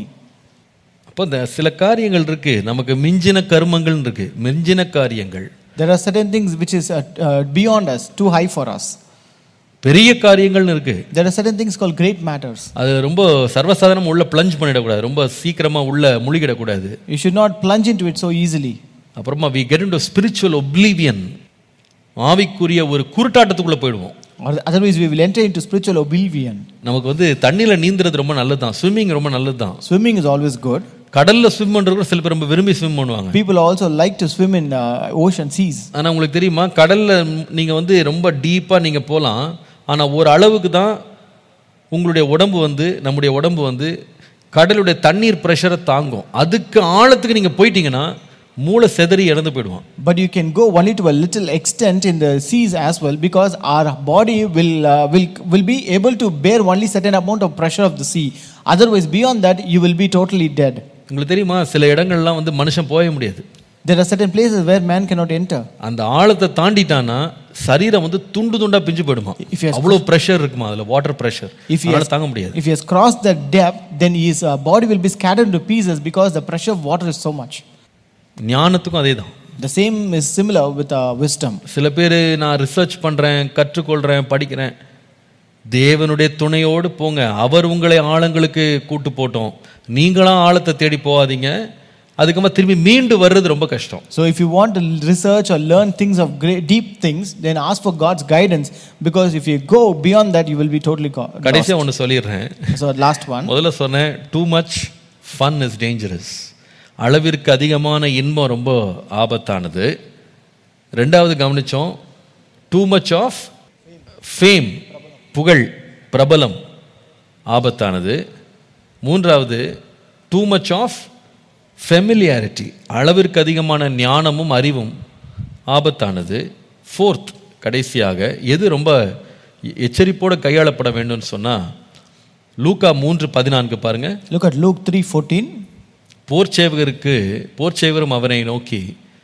அப்போ இந்த சில காரியங்கள் இருக்கு நமக்கு மிஞ்சின கருமங்கள் இருக்கு மிஞ்சின காரியங்கள் There are certain things which is uh, uh, beyond us, too high for us. பெரிய காரியங்கள்னு இருக்கு There are certain things called great matters. அது ரொம்ப சர்வசாதாரணம் உள்ள பிளஞ்ச் பண்ணிடக்கூடாது ரொம்ப சீக்கிரமா உள்ள முழுகிடக்கூடாது You should not plunge into it so easily. அப்புறமா we get into spiritual oblivion ஆவிக்குரிய ஒரு குருட்டாட்டத்துக்குள்ள போயிடுவோம் Or otherwise, we will enter into spiritual oblivion. நமக்கு வந்து தண்ணியில நீந்துறது ரொம்ப நல்லது தான் ஸ்விம்மிங் ரொம்ப நல்லது தான் Swimming is always good. கடல்ல ஸ்விம் பண்றது சில பேர் ரொம்ப விரும்பி ஸ்விம் பண்ணுவாங்க People also like to swim in uh, ocean seas. ஆனா உங்களுக்கு தெரியுமா கடல்ல நீங்க வந்து ரொம்ப டீப்பா நீங்க போகலாம் ஆனா ஒரு அளவுக்கு தான் உங்களுடைய உடம்பு வந்து நம்முடைய உடம்பு வந்து கடலுடைய தண்ணீர் ப்ரெஷரை தாங்கும் அதுக்கு ஆழத்துக்கு நீங்க போயிட்டீங்கன்னா மூளை செதறி இறந்து போயிடுவான் But you can go only to a little extent in the seas as well because our body will, uh, will, will be able to bear only certain amount of pressure of the sea. Otherwise, beyond that, you will be totally dead. உங்களுக்கு தெரியுமா சில இடங்கள்லாம் வந்து மனுஷன் போக முடியாது There are certain places where man cannot enter. அந்த ஆழத்தை தாண்டிட்டான்னா சரீரம் வந்து துண்டு துண்டா பிஞ்சு போயிடுமா If he has- அவ்வளோ ப்ரெஷர் இருக்குமா அதுல வாட்டர் ப்ரெஷர் If he அதனால has- தாங்க முடியாது If he has crossed that depth, then his uh, body will be scattered into pieces because the pressure of water is so much. ஞானத்துக்கும் அதே தான் The same is similar with uh, wisdom. சில பேர் நான் ரிசர்ச் பண்றேன் கற்றுக்கொள்றேன் படிக்கிறேன் தேவனுடைய துணையோடு போங்க அவர் உங்களை ஆழங்களுக்கு கூட்டு போட்டோம் நீங்களாம் ஆழத்தை தேடி போகாதீங்க அதுக்கப்புறமா திரும்பி மீண்டு வர்றது ரொம்ப கஷ்டம் So, if you want to research or learn things of great, deep things, then ask for God's guidance because if you go beyond that, you will be totally go- lost. கடைசியா ஒன்று சொல்லிடுறேன் So, last one. முதல்ல சொன்னேன் too much fun is dangerous அளவிற்கு அதிகமான இன்பம் ரொம்ப ஆபத்தானது ரெண்டாவது கவனிச்சோம் டூ மச் ஆஃப் ஃபேம் புகழ் பிரபலம் ஆபத்தானது மூன்றாவது டூ மச் ஆஃப் ஃபெமிலியாரிட்டி அளவிற்கு அதிகமான ஞானமும் அறிவும் ஆபத்தானது ஃபோர்த் கடைசியாக எது ரொம்ப எச்சரிப்போடு கையாளப்பட வேண்டும்னு சொன்னால் லூக்கா மூன்று பதினான்கு பாருங்க Look at Luke 3:14. போர்ச்சேவகருக்கு போர்ச்சேவரும் அவனை நோக்கி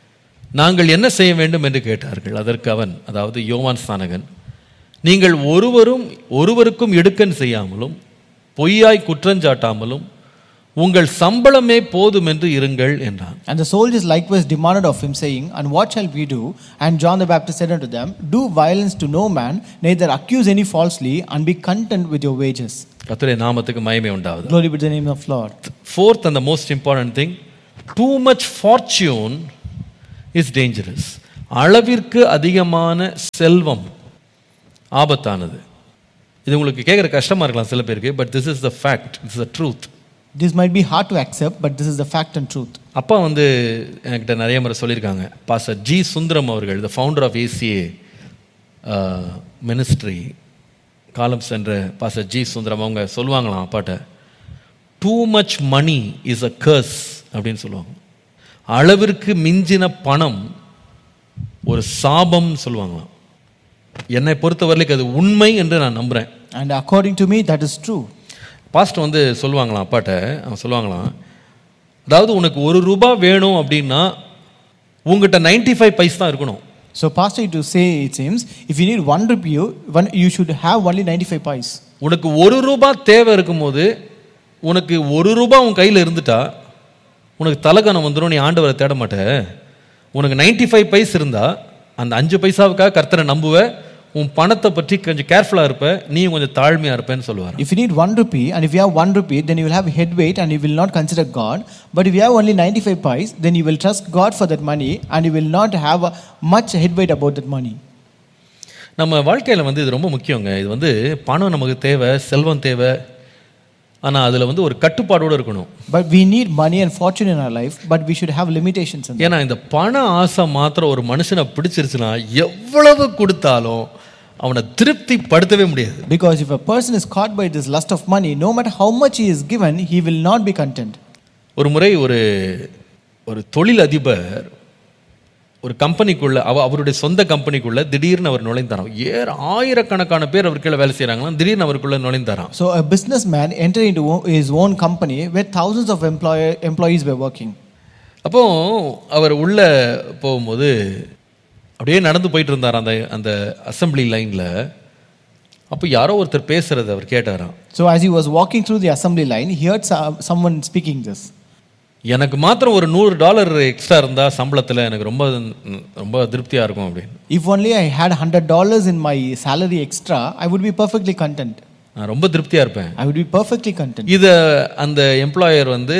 நாங்கள் என்ன செய்ய வேண்டும் என்று கேட்டார்கள் அதற்கு அவன் அதாவது யோவான் ஸ்நானகன் நீங்கள் ஒருவரும் ஒருவருக்கும் இடுக்கன் செய்யாமலும் பொய்யாய் குற்றஞ்சாட்டாமலும் உங்கள் சம்பளமே போதும் என்று இருங்கள் என்றான் And the soldiers likewise demanded of him, saying, And what shall we do? And John the Baptist said unto them, Do violence to no man, neither accuse any falsely, and be content with your wages. கர்த்தருடைய நாமத்துக்கு மகிமை உண்டாவது Glory be to the name of Lord. Fourth and the most important thing too much fortune is dangerous அளவிற்கு அதிகமான செல்வம் ஆபத்தானது இது உங்களுக்கு கேட்குற கஷ்டமா இருக்கலாம் சில பேருக்கு but this is the fact it's the truth This might be hard to accept, but this is the fact and truth. அப்பா வந்து என்கிட்ட நிறைய முறை சொல்லியிருக்காங்க பாஸ்டர் ஜி சுந்தரம் அவர்கள் the founder of ACA ministry காலம் சென்ற பாஸ்டர் ஜி சுந்தரம் அவங்க சொல்லுவாங்களாம் அப்பாட்ட too much money is a curse அப்படின்னு சொல்லுவாங்க அளவிற்கு மிஞ்சின பணம் ஒரு சாபம்னு சொல்லுவாங்களாம் என்னை பொறுத்தவரைக்கும் அது உண்மை என்று நான் நம்புகிறேன் And according to me, that is true. Pastor வந்து சொல்லுவாங்களாம் அப்பாட்ட அவன் சொல்லுவாங்களாம் அதாவது உனக்கு ஒரு ரூபாய் வேணும் அப்படின்னா உங்ககிட்ட 95 ஃபைவ் பைஸ் தான் இருக்கணும் So, Pastor, to say it seems, if you need one rupee, one, you should have only 95 pies. உனக்கு ஒரு ரூபாய் தேவை இருக்கும்போது உனக்கு ஒரு ரூபாய் உன் கையில் இருந்துட்டா உனக்கு தலகணம் வந்துடும் நீ ஆண்டவரை தேட மாட்ட உனக்கு 95 ஃபைவ் பைஸ் இருந்தா அந்த அஞ்சு பைசாவுக்காக கர்த்தரை நம்புவ உன் பணத்தை பற்றி கொஞ்சம் கேர்ஃபுல்லாக இருப்ப நீயும் கொஞ்சம் தாழ்மையாக இருப்பேன்னு சொல்லுவார் If you need one rupee, and if you have one rupee, then you will have head weight and you will not consider God. But if you have only 95 pies, then you will trust God for that money and you will not have uh, much head weight about that money. நம்ம வாழ்க்கையில் வந்து இது ரொம்ப முக்கியங்க இது வந்து பணம் நமக்கு தேவை செல்வம் தேவை ஆனால் அதில் வந்து ஒரு கட்டுப்பாடோடு இருக்கணும் But we need money and fortune in our life, but we should have limitations in that. ஏன்னா இந்த பண ஆசை மாத்திரம் ஒரு மனுஷனை பிடிச்சிருச்சுன்னா எவ்வளவு கொடுத்தாலும் அவனை திருப்தி படுத்தவே முடியாது Because if a person is caught by this lust of money, no matter how much he is given, he will not be content. ஒரு முறை ஒரு ஒரு தொழில் அதிபர் ஒரு கம்பெனிக்குள்ள அவ அவருடைய சொந்த கம்பெனிக்குள்ள திடீர்னு அவர் நுழைந்தாராம் ஏற ஆயிரக்கணக்கான பேர் அவர் கீழே வேலை செய்கிறாங்களாம் திடீர்னு அவருக்குள்ள நுழைந்தாராம் So a businessman entered into o- his own company where thousands of employer, employees were working. அப்போ அவர் உள்ள போகும்போது அப்படியே நடந்து போயிட்டு இருந்தார் அந்த அந்த அசெம்பிளி லைனில் அப்போ யாரோ ஒருத்தர் பேசுறது அவர் கேட்டாராம் So as he was walking through the assembly line, he heard some, someone speaking this. எனக்கு மாத்திரம் ஒரு நூறு டாலர் எக்ஸ்ட்ரா இருந்தால் சம்பளத்தில் எனக்கு ரொம்ப ரொம்ப திருப்தியாக இருக்கும் அப்படின்னு If only I had $100 in my salary extra, I would be perfectly content. நான் ரொம்ப திருப்தியாக இருப்பேன் I would be perfectly content. இதை அந்த எம்ப்ளாயர் வந்து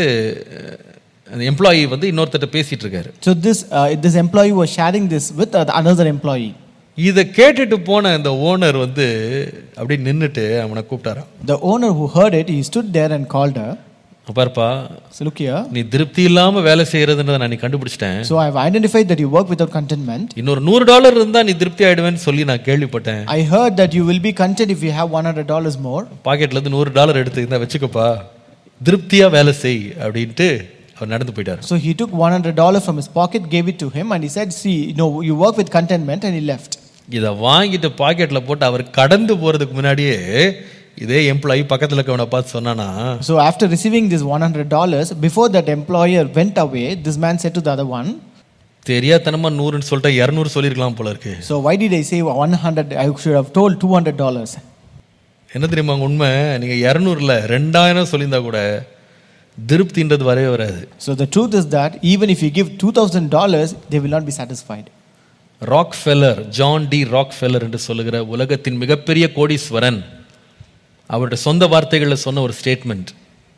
அந்த எம்ப்ளாயி வந்து இன்னொருத்தட்ட பேசிட்டு இருக்காரு So this, uh, this employee was sharing this with uh, another employee. இதை கேட்டுட்டு போன இந்த ஓனர் வந்து அப்படியே நின்றுட்டு அவனை கூப்பிட்டாராம் The owner who heard it, he stood there and called her. பாருப்பா So look here. நீ திருப்தி இல்லாம வேலை செய்யறதுன்றதை நான் நீ கண்டுபிடிச்சிட்டேன் So I've identified that you work without contentment. இன்னொரு நூறு டாலர் இருந்தா நீ திருப்தி ஆயிடுவேன்னு சொல்லி நான் கேள்விப்பட்டேன் I heard that you will be content if you have $100 more. பாக்கெட்ல இருந்து நூறு டாலர் எடுத்து இருந்தா வச்சுக்கப்பா திருப்தியா வேலை செய் அப்படின்ட்டு அவர் நடந்து போயிட்டார் So he took $100 from his pocket, gave it to him, and he said, See, you know, you work with contentment, and he left. இதை வாங்கிட்டு பாக்கெட்ல போட்டு அவர் கடந்து போறதுக்கு முன்னாடியே இதே எம்ப்ளாயி பக்கத்துல இருக்கவனை பார்த்து சொன்னானா So after receiving this $100, before that employer went away, this man said to the other one, தெரியாதனமா நூறுன்னு சொல்லிட்டு இரநூறு சொல்லியிருக்கலாம் போல இருக்கு So why did I say 100? I should have told $200. என்ன தெரியுமா உங்க உண்மை நீங்க இரநூறுல ரெண்டாயிரம் சொல்லியிருந்தா கூட திருப்தின்றது வரவே வராது So the truth is that even if you give $2,000, they will not be satisfied. Rockefeller John D Rockefeller என்று சொல்லுகிற உலகத்தின் மிகப்பெரிய கோடீஸ்வரன் அவருடைய சொந்த வார்த்தைகளில் சொன்ன ஒரு statement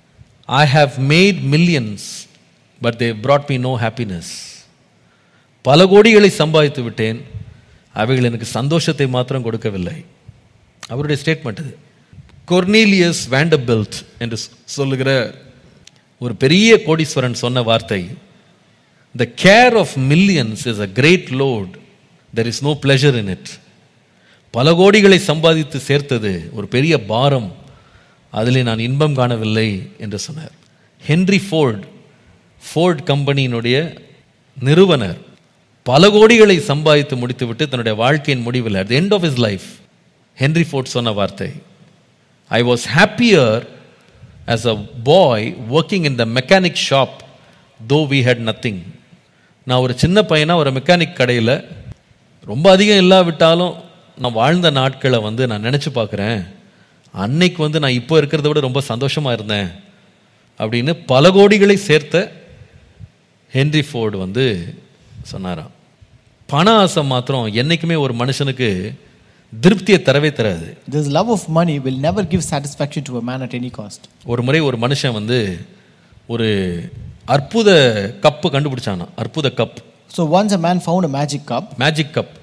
I have made millions but they brought me no happiness பல கோடிகளை சம்பாதித்து விட்டேன் அவைகள் எனக்கு சந்தோஷத்தை மாத்திரம் கொடுக்கவில்லை அவருடைய ஸ்டேட்மெண்ட் இது கொர்னீலியஸ் வேண்டபெல்ட் என்று சொல்லுகிற ஒரு பெரிய கோடீஸ்வரன் சொன்ன வார்த்தை the care of millions is a great load there is no pleasure in it பல கோடிகளை சம்பாதித்து சேர்த்தது ஒரு பெரிய பாரம் அதிலே நான் இன்பம் காணவில்லை என்று சொன்னார் ஹென்ரி ஃபோர்ட் ஃபோர்ட் கம்பெனியினுடைய நிறுவனர் பல கோடிகளை சம்பாதித்து முடித்துவிட்டு தன்னுடைய வாழ்க்கையின் முடிவில் at the end of his life Henry Ford சொன்ன வார்த்தை I was happier as a boy working in the mechanic shop though we had nothing நான் ஒரு சின்ன பையனா ஒரு மெக்கானிக் கடையில் ரொம்ப அதிகம் இல்லாவிட்டாலும் நான் வாழ்ந்த நாட்களை வந்து நான் நினச்சி பார்க்குறேன் அன்னைக்கு வந்து நான் இப்போ இருக்கிறத விட ரொம்ப சந்தோஷமாக இருந்தேன் அப்படின்னு பல கோடிகளை சேர்த்த ஹென்ரி ஃபோர்டு வந்து சொன்னாராம் பண ஆசை மாத்திரம் என்னைக்குமே ஒரு மனுஷனுக்கு திருப்தியை தரவே தராது This love of money will never give satisfaction to a man at any cost. ஒரு முறை ஒரு மனுஷன் வந்து ஒரு அற்புத கப்பு கண்டுபிடிச்சானா அற்புத cup So once a man found a magic cup, magic cup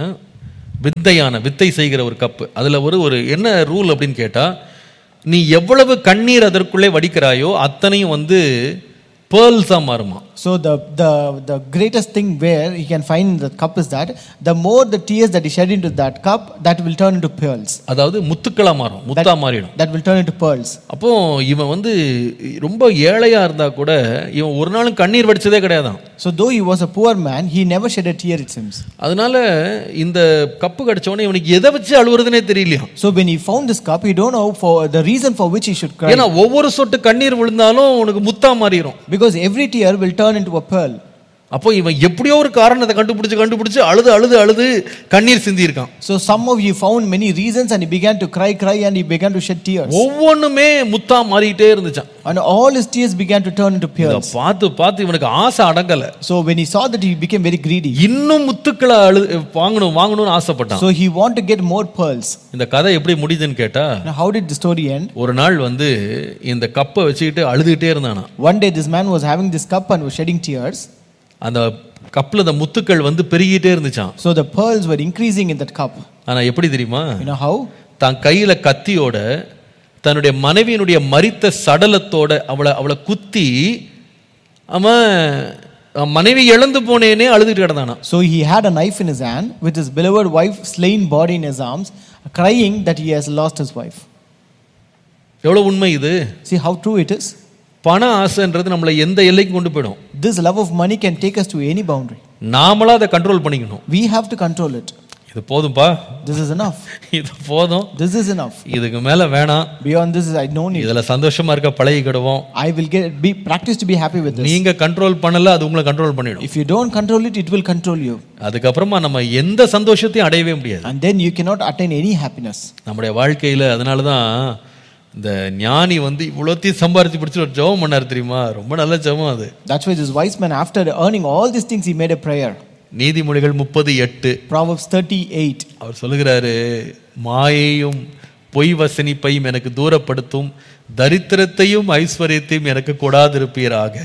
வித்தையான வித்தை செய்கிற ஒரு கப்பு அதில் ஒரு ஒரு என்ன ரூல் அப்படின்னு கேட்டால் நீ எவ்வளவு கண்ணீர் அதற்குள்ளே வடிக்கிறாயோ அத்தனையும் வந்து பேர்ல்ஸாக மாறுமா so the, the, the greatest thing where he can find in the cup is that the more the tears that he shed into that cup, that will turn into pearls. அதாவது முத்துக்களாக மாறும் முத்தா மாறிடும் That will turn into pearls. அப்போ இவன் வந்து ரொம்ப ஏழையா இருந்தா கூட இவன் ஒரு நாளும் கண்ணீர் வடிச்சதே கிடையாதான் So though he was a poor man, he never shed a tear, it seems. அதனால இந்த கப்பு கிடைச்ச உடனே இவனுக்கு எதை வச்சு அழுவுறதுனே தெரியலையா So when he found this cup, he don't know for the reason for which he should cry. ஏன்னா ஒவ்வொரு சொட்டு கண்ணீர் விழுந்தாலும் உனக்கு முத்தா மாறிடும் Because every tear will turn into a pearl. அப்போ இவன் எப்படியோ ஒரு காரணத்தை கண்டுபிடிச்சு கண்டுபிடிச்சு அழுது அழுது அழுது கண்ணீர் சிந்தியிருக்கான் So somehow he found many reasons and he began to cry, cry, and he began to shed tears. ஒவ்வொன்றுமே முத்தா மாறிட்டே இருந்துச்சான் And all his tears began to turn into இதை pearls. பார்த்து பார்த்து இவனுக்கு ஆசை அடங்கல So when he saw that, he became very greedy. இன்னும் முத்துக்களை அழு வாங்கணும் வாங்கணும்னு ஆசைப்பட்டான் So he wanted to get more pearls. இந்த கதை எப்படி முடியுதுன்னு கேட்டா Now, how did the story end? ஒரு நாள் வந்து இந்த கப்பை வச்சுக்கிட்டு அழுதுகிட்டே இருந்தானா One day, this man was having this cup and was shedding tears. அந்த கப்பில் அந்த முத்துக்கள் வந்து பெருகிட்டே இருந்துச்சான் So the pearls were increasing in that cup. ஆனா எப்படி தெரியுமா You know how? தான் கையில கத்தியோட தன்னுடைய மனைவியினுடைய மரித்த சடலத்தோட அவளை அவளை குத்தி அவன் அவன் மனைவி இழந்து போனேனே அழுதுட்டு கிடந்தானா So he had a knife in his hand with his beloved wife slain body in his arms, crying that he has lost his wife. எவ்வளவு உண்மை இது See how true it is? பண ஆசைன்றது நம்மளை எந்த எல்லைக்கும் கொண்டு போயிடும் This love of money can take us to any boundary. நாமளா அதை கண்ட்ரோல் பண்ணிக்கணும் We have to control it. இது போதும்பா This is enough. இது போதும் This is enough. இதுக்கு மேல வேணாம் Beyond this, I don't need. இதுல சந்தோஷமா இருக்க பழகிக்கிடுவோம் I will get be practice to be happy with this. நீங்க கண்ட்ரோல் பண்ணல அது உங்களை கண்ட்ரோல் பண்ணிடும் If you don't control it, it will control you. அதுக்கப்புறமா நம்ம எந்த சந்தோஷத்தையும் அடையவே முடியாது And then you cannot attain any happiness. நம்முடைய வாழ்க்கையில அதனால தான் இந்த ஞானி வந்து இவ்வளோத்தையும் சம்பாரிச்சு பிடிச்சி ஒரு ஜெபம் பண்ணார் தெரியுமா ரொம்ப நல்ல ஜெபம் அது That's why this wise man, after earning all these things, he made a prayer. நீதிமொழிகள் முப்பது எட்டு Proverbs 38. அவர் சொல்லுகிறாரு மாயையும் பொய் வசனிப்பையும் எனக்கு தூரப்படுத்தும் தரித்திரத்தையும் ஐஸ்வர்யத்தையும் எனக்கு கொடாதிருப்பீராக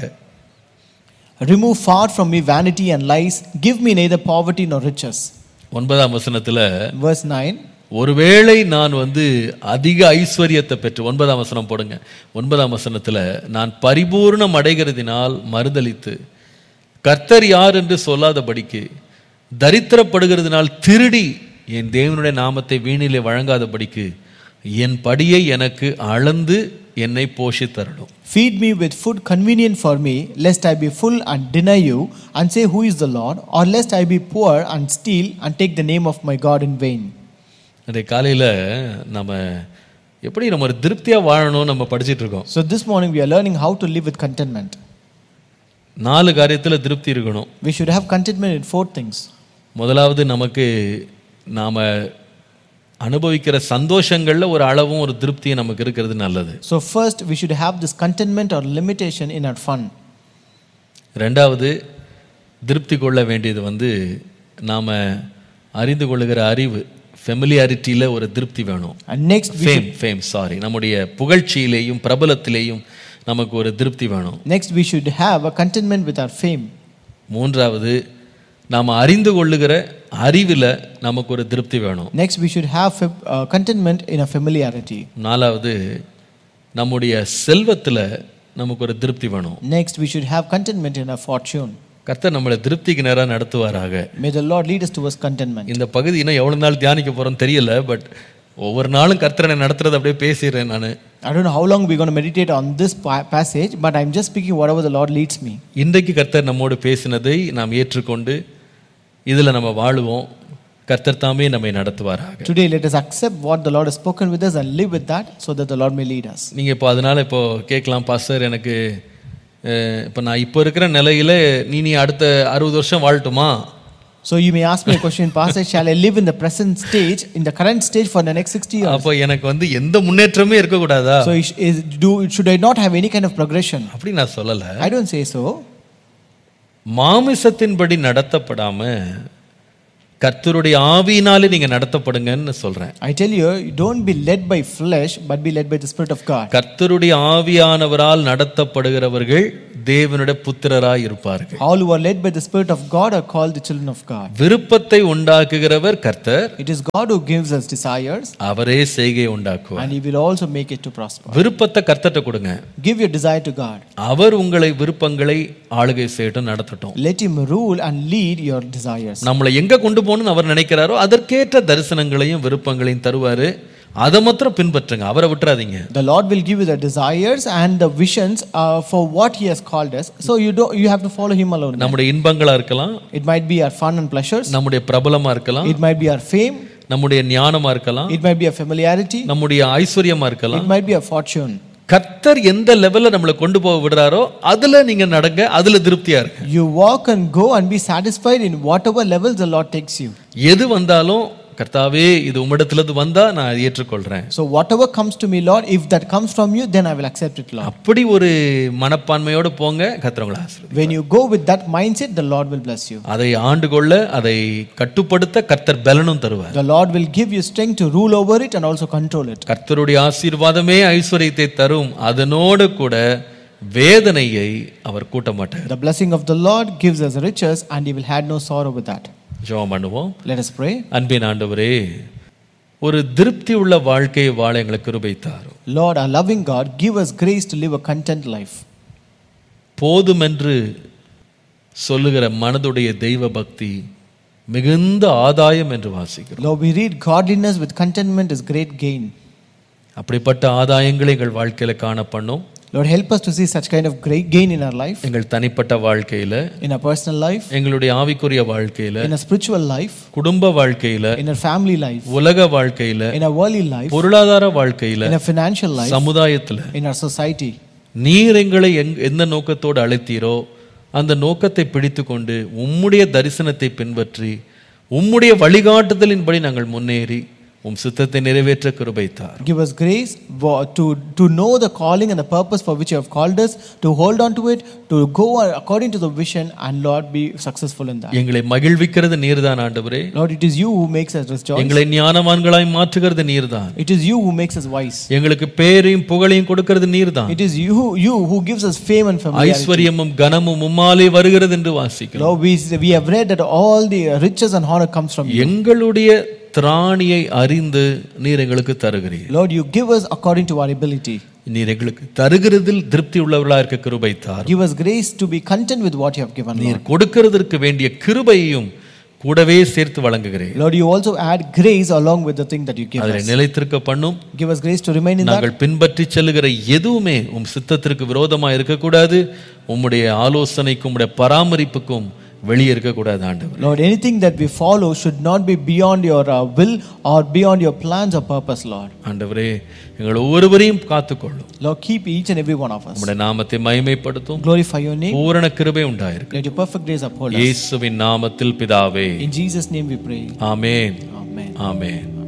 Remove far from me vanity and lies. Give me neither poverty nor riches. ஒன்பதாம் வசனத்துல Verse 9. ஒருவேளை நான் வந்து அதிக ஐஸ்வர்யத்தை பெற்று ஒன்பதாம் வசனம் போடுங்க ஒன்பதாம் வசனத்துல நான் பரிபூர்ணம் அடைகிறதினால் மறுதலித்து கர்த்தர் யார் என்று சொல்லாதபடிக்கு தரித்திரப்படுகிறதுனால் திருடி என் தேவனுடைய நாமத்தை வீணிலே வழங்காதபடிக்கு என் படியை எனக்கு அளந்து என்னை போஷித்தரணும் Feed me with food convenient for me, lest I be full and deny you, and say, Who is the Lord? Or lest I be poor and steal and take the name of my God in vain. அன்றைய காலையில் நம்ம எப்படி நம்ம ஒரு திருப்தியாக வாழணும்னு நம்ம படிச்சிட்டு இருக்கோம் So this morning we are learning how to live with contentment. நாலு காரியத்தில் திருப்தி இருக்கணும் We should have contentment in four things. முதலாவது நமக்கு நாம் அனுபவிக்கிற சந்தோஷங்களில் ஒரு அளவும் ஒரு திருப்தியும் நமக்கு இருக்கிறது நல்லது So first we should have this contentment or limitation in our fun. ரெண்டாவது திருப்தி கொள்ள வேண்டியது வந்து நாம் அறிந்து கொள்ளுகிற அறிவு ஃபெமிலியாரிட்டியில் ஒரு திருப்தி வேணும் And next we fame fame sorry நம்முடைய புகழ்ச்சியிலேயும் பிரபலத்திலேயும் நமக்கு ஒரு திருப்தி வேணும் next we should have a contentment with our fame. மூன்றாவது நாம் அறிந்து கொள்ளுகிற அறிவில் நமக்கு ஒரு திருப்தி வேணும் Next we should have uh, contentment in a familiarity. நாலாவது நம்முடைய செல்வத்தில் நமக்கு ஒரு திருப்தி வேணும் Next we should have contentment in our fortune. கர்த்தர் நம்மளை திருப்திக்கு நேராக நடத்துவாராக May the Lord lead us towards contentment. இந்த பகுதி இன்னும் எவ்வளோ நாள் தியானிக்க போகிறோன்னு தெரியல பட் ஒவ்வொரு நாளும் கர்த்தரை நடத்துறது அப்படியே பேசிடுறேன் நான் I don't know how long we're going to meditate on this pa- passage, but I'm just speaking whatever the Lord leads me. இன்றைக்கு கர்த்தர் நம்மோடு பேசினதை நாம் ஏற்றுக்கொண்டு இதில் நம்ம வாழுவோம் கர்த்தர் தாமே நம்மை நடத்துவாராக Today, let us accept what the Lord has spoken with us and live with that so that the Lord may lead us. நீங்கள் இப்போ அதனால் இப்போ கேட்கலாம் பாஸ்டர் எனக்கு அஹ், இப்போ நான் இப்போ இருக்கிற நிலையில் நீ நீ அடுத்த அறுபது வருஷம் வாழட்டுமா So you may ask me a question, Pastor, shall I live in the present stage, in the current stage for the next 60 years? அப்போ எனக்கு வந்து எந்த முன்னேற்றமே இருக்கக்கூடாதா So is, is, do, should I not have any kind of progression? அப்படி நான் சொல்லல I don't say so. மாமிசத்தின்படி நடத்தப்படாம கர்த்தருடைய ஆவியினாலே நீங்க நடத்தப்படுங்கன்னு சொல்றேன் I tell you, don't be led by flesh, but be led by the Spirit of God. கர்த்தருடைய ஆவியானவரால் நடத்தப்படுகிறவர்கள் தேவனுடைய புத்திரராய் இருப்பார்கள் All who are led by the Spirit of God are called the children of God. விருப்பத்தை உண்டாக்குகிறவர் கர்த்தர் It is God who gives us desires, அவரே செய்கை உண்டாக்குவார் and He will also make it to prosper. விருப்பத்தை கர்த்தர்ட்ட கொடுங்க Give your desire to God. அவர் உங்களை விருப்பங்களை ஆளுகை செய்யட்டும் நடத்தட்டும் Let Him rule and lead your desires. நம்மளை எங்க கொண்டு போகணும்னு அவர் நினைக்கிறாரோ அதற்கேற்ற தரிசனங்களையும் விருப்பங்களையும் தருவாரு அதை மாத்திரம் பின்பற்றுங்க அவரை விட்டுறாதீங்க The Lord will give you the desires and the visions uh, for what He has called us. So you don't you have to follow Him alone. நம்முடைய இன்பங்களா இருக்கலாம் It might be our fun and pleasures. நம்முடைய பிரபலமா இருக்கலாம் It might be our fame. நம்முடைய ஞானமா இருக்கலாம் It might be our familiarity. நம்முடைய ஐஸ்வர்யமா இருக்கலாம் It might be our fortune. கர்த்தர் எந்த லெவல்ல நம்மளை கொண்டு போக விடுறாரோ அதுல நீங்க நடங்க அதுல திருப்தியா இருங்க You walk and go and be satisfied in whatever level the Lord takes you. எது வந்தாலும் கர்த்தாவே இது உம்மிடத்திலிருந்து வந்தா நான் அதை ஏற்றுக்கொள்றேன் So whatever comes to me, Lord, if that comes from you, then I will accept it, Lord. அப்படி ஒரு மனப்பான்மையோட போங்க கர்த்தர் உங்களை ஆசீர்வதிப்பார். When you go with that mindset, the Lord will bless you. அதை ஆண்டு கொள்ள அதை கட்டுப்படுத்த கர்த்தர் பலனும் தருவார் The Lord will give you strength to rule over it and also control it. கர்த்தருடைய ஆசீர்வாதமே ஐஸ்வர்யத்தை தரும் அதனோடு கூட வேதனையை அவர் கூட்ட மாட்டார் The blessing of the Lord gives us riches and He will have no sorrow with that. ஜெபம் பண்ணுவோம் Let us pray. அன்பின் ஆண்டவரே ஒரு திருப்தி உள்ள வாழ்க்கையை வாழ எங்களுக்கு கிருபை தாரும் Lord, our loving God, give us grace to live a content life. போதுமென்று சொல்லுகிற மனதுடைய தெய்வ பக்தி மிகுந்த ஆதாயம் என்று வாசிக்கிறோம் Lord, we read godliness with contentment is great gain. அப்படிப்பட்ட ஆதாயங்களை எங்கள் வாழ்க்கையில காண பண்ணும் Lord, help us to see such kind of great gain in our life, எங்கள் தனிப்பட்ட வாழ்க்கையில in our personal life, எங்களுடைய ஆவிக்குரிய வாழ்க்கையில in our spiritual life, குடும்ப வாழ்க்கையில in our family life, உலக வாழ்க்கையில in our worldly life, பொருளாதார வாழ்க்கையில in our financial life, சமுதாயத்துல in our society. நீர் எங்களை எங் எந்த நோக்கத்தோடு அழைத்தீரோ அந்த நோக்கத்தை பிடித்து கொண்டு உம்முடைய தரிசனத்தை பின்பற்றி உம்முடைய வழிகாட்டுதலின்படி நாங்கள் முன்னேறி உம் சித்தத்தை நிறைவேற்ற கிருபைத்தார் Give us grace wo- to, to know the calling and the purpose for which you have called us, to hold on to it, to go according to the vision, and Lord, be successful in that. எங்களை மகிழ்விக்கிறது நீர்தான் ஆண்டவரே Lord, it is you who makes us rejoice. எங்களை ஞானவான்களாய் மாற்றுகிறது நீர்தான் It is you who makes us wise. எங்களுக்கு பேரையும் புகழையும் கொடுக்கிறது நீர்தான் It is you, you who gives us fame and familiarity. ஐஸ்வர்யமும் கனமும் உம்மாலே வருகிறது என்று வாசிக்கிறோம் Lord, we, we have read that all the riches and honor comes from you. எங்களுடைய திராணியை அறிந்து நீர் எங்களுக்கு தருகிறீர் Lord, you give us according to our ability. நீர் எங்களுக்கு தருகிறதில் திருப்தி உள்ளவர்களா இருக்க கிருபை தார் Give us grace to be content with what you have given, Lord. நீர் கொடுக்கிறதற்கு வேண்டிய கிருபையையும் கூடவே சேர்த்து வழங்குகிறேன் Lord, you also add grace along with the thing that you give அதில் us. நிலைத்திருக்க பண்ணும் Give us grace to remain in that. நாங்கள் பின்பற்றி செல்லுகிற எதுவுமே உம் சித்தத்திற்கு விரோதமா இருக்கக்கூடாது உம்முடைய ஆலோசனைக்கும் உம்முடைய பராமரிப்புக்கும் வெளியே இருக்கக்கூடாது ஆண்டவர் Lord, anything that we follow should not be beyond your uh, will or beyond your plans or purpose, Lord. ஆண்டவரே எங்கள் ஒவ்வொருவரையும் காத்துக்கொள்ளும் Lord, keep each and every one of us. உம்முடைய நாமத்தை மகிமைப்படுத்தும் Glorify your name. பூரண கிருபை உண்டாயிருக்கு Let your perfect grace uphold us. இயேசுவின் நாமத்தில் பிதாவே In Jesus' name we pray. Amen Amen. Amen